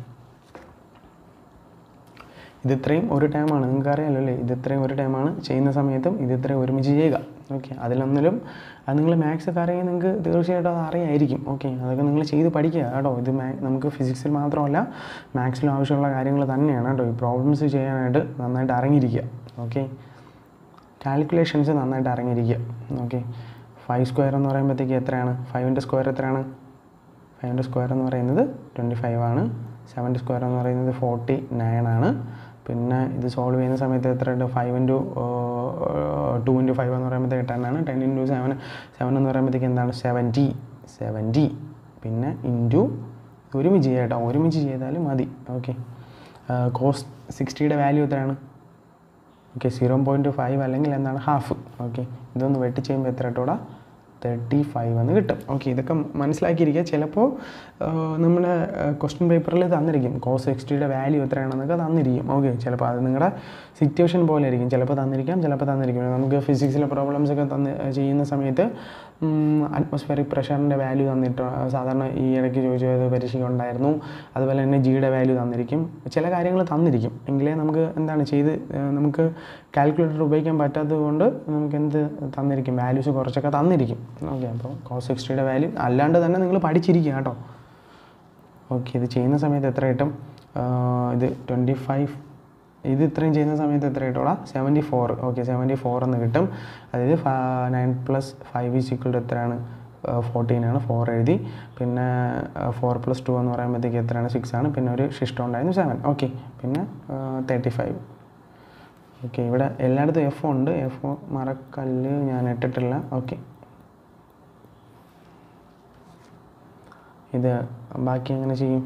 ഇത് ഇത്രയും ഒരു ടൈമാണ് നിങ്ങൾക്ക് അറിയാമല്ലോ അല്ലേ ഇത് ഇത്രയും ഒരു ടൈമാണ് ചെയ്യുന്ന സമയത്തും ഇത് ഇത്രയും ഒരുമിച്ച് ചെയ്യുക ഓക്കെ അതിലൊന്നിലും അത് നിങ്ങൾ മാത്സ് ഒക്കെ അറിയാൻ നിങ്ങൾക്ക് തീർച്ചയായിട്ടും അത് അറിയായിരിക്കും ഓക്കെ അതൊക്കെ നിങ്ങൾ ചെയ്ത് പഠിക്കുക കേട്ടോ ഇത് മാ നമുക്ക് ഫിസിക്സിൽ മാത്രമല്ല മാത്സിലും ആവശ്യമുള്ള കാര്യങ്ങൾ തന്നെയാണ് കേട്ടോ ഈ പ്രോബ്ലംസ് ചെയ്യാനായിട്ട് നന്നായിട്ട് അറിഞ്ഞിരിക്കുക ഓക്കെ കാൽക്കുലേഷൻസ് നന്നായിട്ട് അറിഞ്ഞിരിക്കുക ഓക്കെ ഫൈവ് സ്ക്വയർ എന്ന് പറയുമ്പോഴത്തേക്ക് എത്രയാണ് ഫൈവിൻ്റെ സ്ക്വയർ എത്രയാണ് ഫൈവിൻ്റെ സ്ക്വയർ എന്ന് പറയുന്നത് ട്വൻറ്റി ഫൈവ് ആണ് സെവൻ്റെ സ്ക്വയർ എന്ന് പറയുന്നത് ഫോർട്ടി നയൻ ആണ് പിന്നെ ഇത് സോൾവ് ചെയ്യുന്ന സമയത്ത് എത്ര ഉണ്ട് five into two into five എന്ന് പറയുമ്പോഴത്തേക്ക് ടെൻ ആണ് ടെൻ ഇൻറ്റു സെവൻ സെവൻ എന്ന് പറയുമ്പോഴത്തേക്ക് എന്താണ് സെവൻറ്റി സെവൻറ്റി പിന്നെ ഇൻറ്റു ഒരുമിച്ച് ചെയ്യാം കേട്ടോ ഒരുമിച്ച് ചെയ്താലും മതി ഓക്കെ കോസ്റ്റ് സിക്സ്റ്റിയുടെ വാല്യൂ എത്രയാണ് ഓക്കെ സീറോ പോയിൻറ്റ് ഫൈവ് അല്ലെങ്കിൽ എന്താണ് ഹാഫ് ഓക്കെ ഇതൊന്ന് വെട്ടി ചെയ്യുമ്പോൾ എത്ര ഇട്ടൂടാ തേർട്ടി ഫൈവ് എന്ന് കിട്ടും ഓക്കെ ഇതൊക്കെ മനസ്സിലാക്കിയിരിക്കുക ചിലപ്പോൾ നമ്മുടെ ക്വസ്റ്റ്യൻ പേപ്പറിൽ തന്നിരിക്കും കോസ് എക്സ്റ്റിയുടെ വാല്യൂ എത്രയാണെന്നൊക്കെ തന്നിരിക്കും ഓക്കെ ചിലപ്പോൾ അത് നിങ്ങളുടെ സിറ്റുവേഷൻ പോലെ ആയിരിക്കും ചിലപ്പോൾ തന്നിരിക്കാം ചിലപ്പോൾ തന്നിരിക്കും നമുക്ക് ഫിസിക്സിലെ പ്രോബ്ലംസ് ഒക്കെ തന്ന് ചെയ്യുന്ന സമയത്ത് അറ്റ്മോസ്ഫിയറിക് പ്രഷറിൻ്റെ വാല്യൂ തന്നിട്ട് സാധാരണ ഈ ഇടയ്ക്ക് ചോദിച്ചത് പരീക്ഷയ്ക്ക് ഉണ്ടായിരുന്നു അതുപോലെ തന്നെ ജിയുടെ വാല്യൂ തന്നിരിക്കും ചില കാര്യങ്ങൾ തന്നിരിക്കും എങ്കിലേ നമുക്ക് എന്താണ് ചെയ്ത് ഏഹ് നമുക്ക് കാൽക്കുലേറ്റർ ഉപയോഗിക്കാൻ പറ്റാത്തത് കൊണ്ട് നമുക്ക് എന്ത് തന്നിരിക്കും വാല്യൂസ് കുറച്ചൊക്കെ തന്നിരിക്കും ഓക്കെ അപ്പോൾ കോസ് സിക്സ്റ്റിയുടെ വാല്യൂ അല്ലാണ്ട് തന്നെ നിങ്ങൾ പഠിച്ചിരിക്കുക കേട്ടോ ഓക്കെ ഇത് ചെയ്യുന്ന സമയത്ത് എത്ര കിട്ടും ആഹ് ഇത് ട്വൻറ്റി ഫൈവ് ഇത് ഇത്രയും ചെയ്യുന്ന സമയത്ത് എത്ര കിട്ടോളാം seventy four okay seventy four എന്ന് കിട്ടും അതായത് nine plus five is equal to എത്രയാണ് ഫോർട്ടീൻ ആണ് ഫോർ എഴുതി പിന്നെ ഫോർ പ്ലസ് ടു എന്ന് പറയുമ്പോഴത്തേക്ക് എത്രയാണ് സിക്സ് ആണ് പിന്നെ ഒരു ശിഷ്ടം ഉണ്ടായിരുന്നു സെവൻ ഓക്കെ പിന്നെ തേർട്ടി ഫൈവ് ഓക്കെ ഇവിടെ എല്ലായിടത്തും എഫ് ഉണ്ട് എഫ് മറക്കല്ല് ഞാൻ ഇട്ടിട്ടില്ല ഓക്കെ ഇത് ബാക്കി എങ്ങനെ ചെയ്യും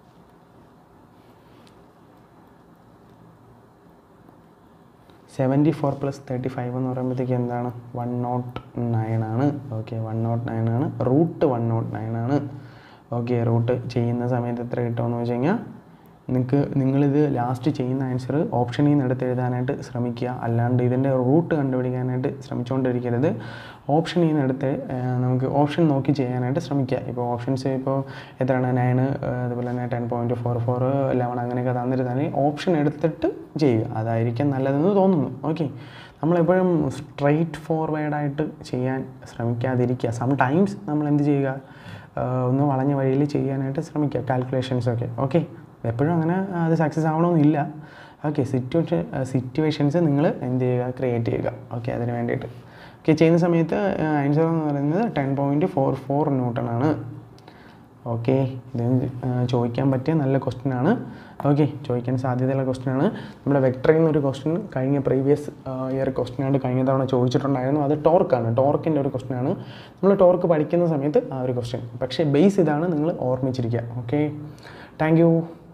seventy four plus thirty five എന്ന് പറയുമ്പോഴത്തേക്ക് എന്താണ് വൺ നോട്ട് നയൻ ആണ് ഓക്കെ വൺ നോട്ട് നയൻ ആണ് റൂട്ട് വൺ നോട്ട് നയൻ ആണ് ഓക്കെ റൂട്ട് ചെയ്യുന്ന സമയത്ത് എത്ര കിട്ടുമെന്ന് വെച്ച് കഴിഞ്ഞാൽ നിങ്ങൾക്ക് നിങ്ങളിത് ലാസ്റ്റ് ചെയ്യുന്ന ആൻസർ ഓപ്ഷനിൽ നിന്ന് എടുത്ത് എഴുതാനായിട്ട് ശ്രമിക്കുക അല്ലാണ്ട് ഇതിൻ്റെ റൂട്ട് കണ്ടുപിടിക്കാനായിട്ട് ശ്രമിച്ചുകൊണ്ടിരിക്കരുത് ഓപ്ഷനിൽ നിന്ന് എടുത്ത് ആ, നമുക്ക് ഓപ്ഷൻ നോക്കി ചെയ്യാനായിട്ട് ശ്രമിക്കുക ഇപ്പോൾ ഓപ്ഷൻസ് ഇപ്പോൾ എത്രയാണ് നയന് അതുപോലെ തന്നെ ten point four four eleven അങ്ങനെയൊക്കെ തന്നിരുന്നാൽ ഓപ്ഷൻ എടുത്തിട്ട് ചെയ്യുക അതായിരിക്കും നല്ലതെന്ന് തോന്നുന്നു ഓക്കെ നമ്മളെപ്പോഴും സ്ട്രെയിറ്റ് ഫോർവേഡായിട്ട് ചെയ്യാൻ ശ്രമിക്കാതിരിക്കുക സം ടൈംസ് നമ്മൾ എന്ത് ചെയ്യുക ആ, ഒന്ന് വളഞ്ഞ വഴിയിൽ ചെയ്യാനായിട്ട് ശ്രമിക്കുക കാൽക്കുലേഷൻസ് ഒക്കെ ഓക്കെ എപ്പോഴും അങ്ങനെ അത് സക്സസ് ആവണമെന്നില്ല ഓക്കെ സിറ്റുവേഷൻ സിറ്റുവേഷൻസ് നിങ്ങൾ എന്ത് ചെയ്യുക ക്രിയേറ്റ് ചെയ്യുക ഓക്കെ അതിന് വേണ്ടിയിട്ട് ഓക്കെ ചെയ്യുന്ന സമയത്ത് ആൻസർ എന്ന് പറയുന്നത് ten point four four newton ആണ് ഓക്കെ ഇത് ആ, ചോദിക്കാൻ പറ്റിയ നല്ല ക്വസ്റ്റ്യൻ ആണ് ഓക്കെ ചോദിക്കാൻ സാധ്യതയുള്ള ക്വസ്റ്റ്യൻ ആണ് നമ്മുടെ വെക്ടറിൽ നിന്നൊരു ക്വസ്റ്റ്യൻ കഴിഞ്ഞ പ്രീവിയസ് ഇയർ ക്വസ്റ്റ്യൻ ആയിട്ട് കഴിഞ്ഞ തവണ ചോദിച്ചിട്ടുണ്ടായിരുന്നു അത് ടോർക്കാണ് ടോർക്കിൻ്റെ ഒരു ക്വസ്റ്റ്യൻ ആണ് നമ്മൾ ടോർക്ക് പഠിക്കുന്ന സമയത്ത് ആ ഒരു ക്വസ്റ്റ്യൻ പക്ഷേ ബേസ് ഇതാണ് നിങ്ങൾ ഓർമ്മിച്ചിരിക്കുക ഓക്കെ താങ്ക് യു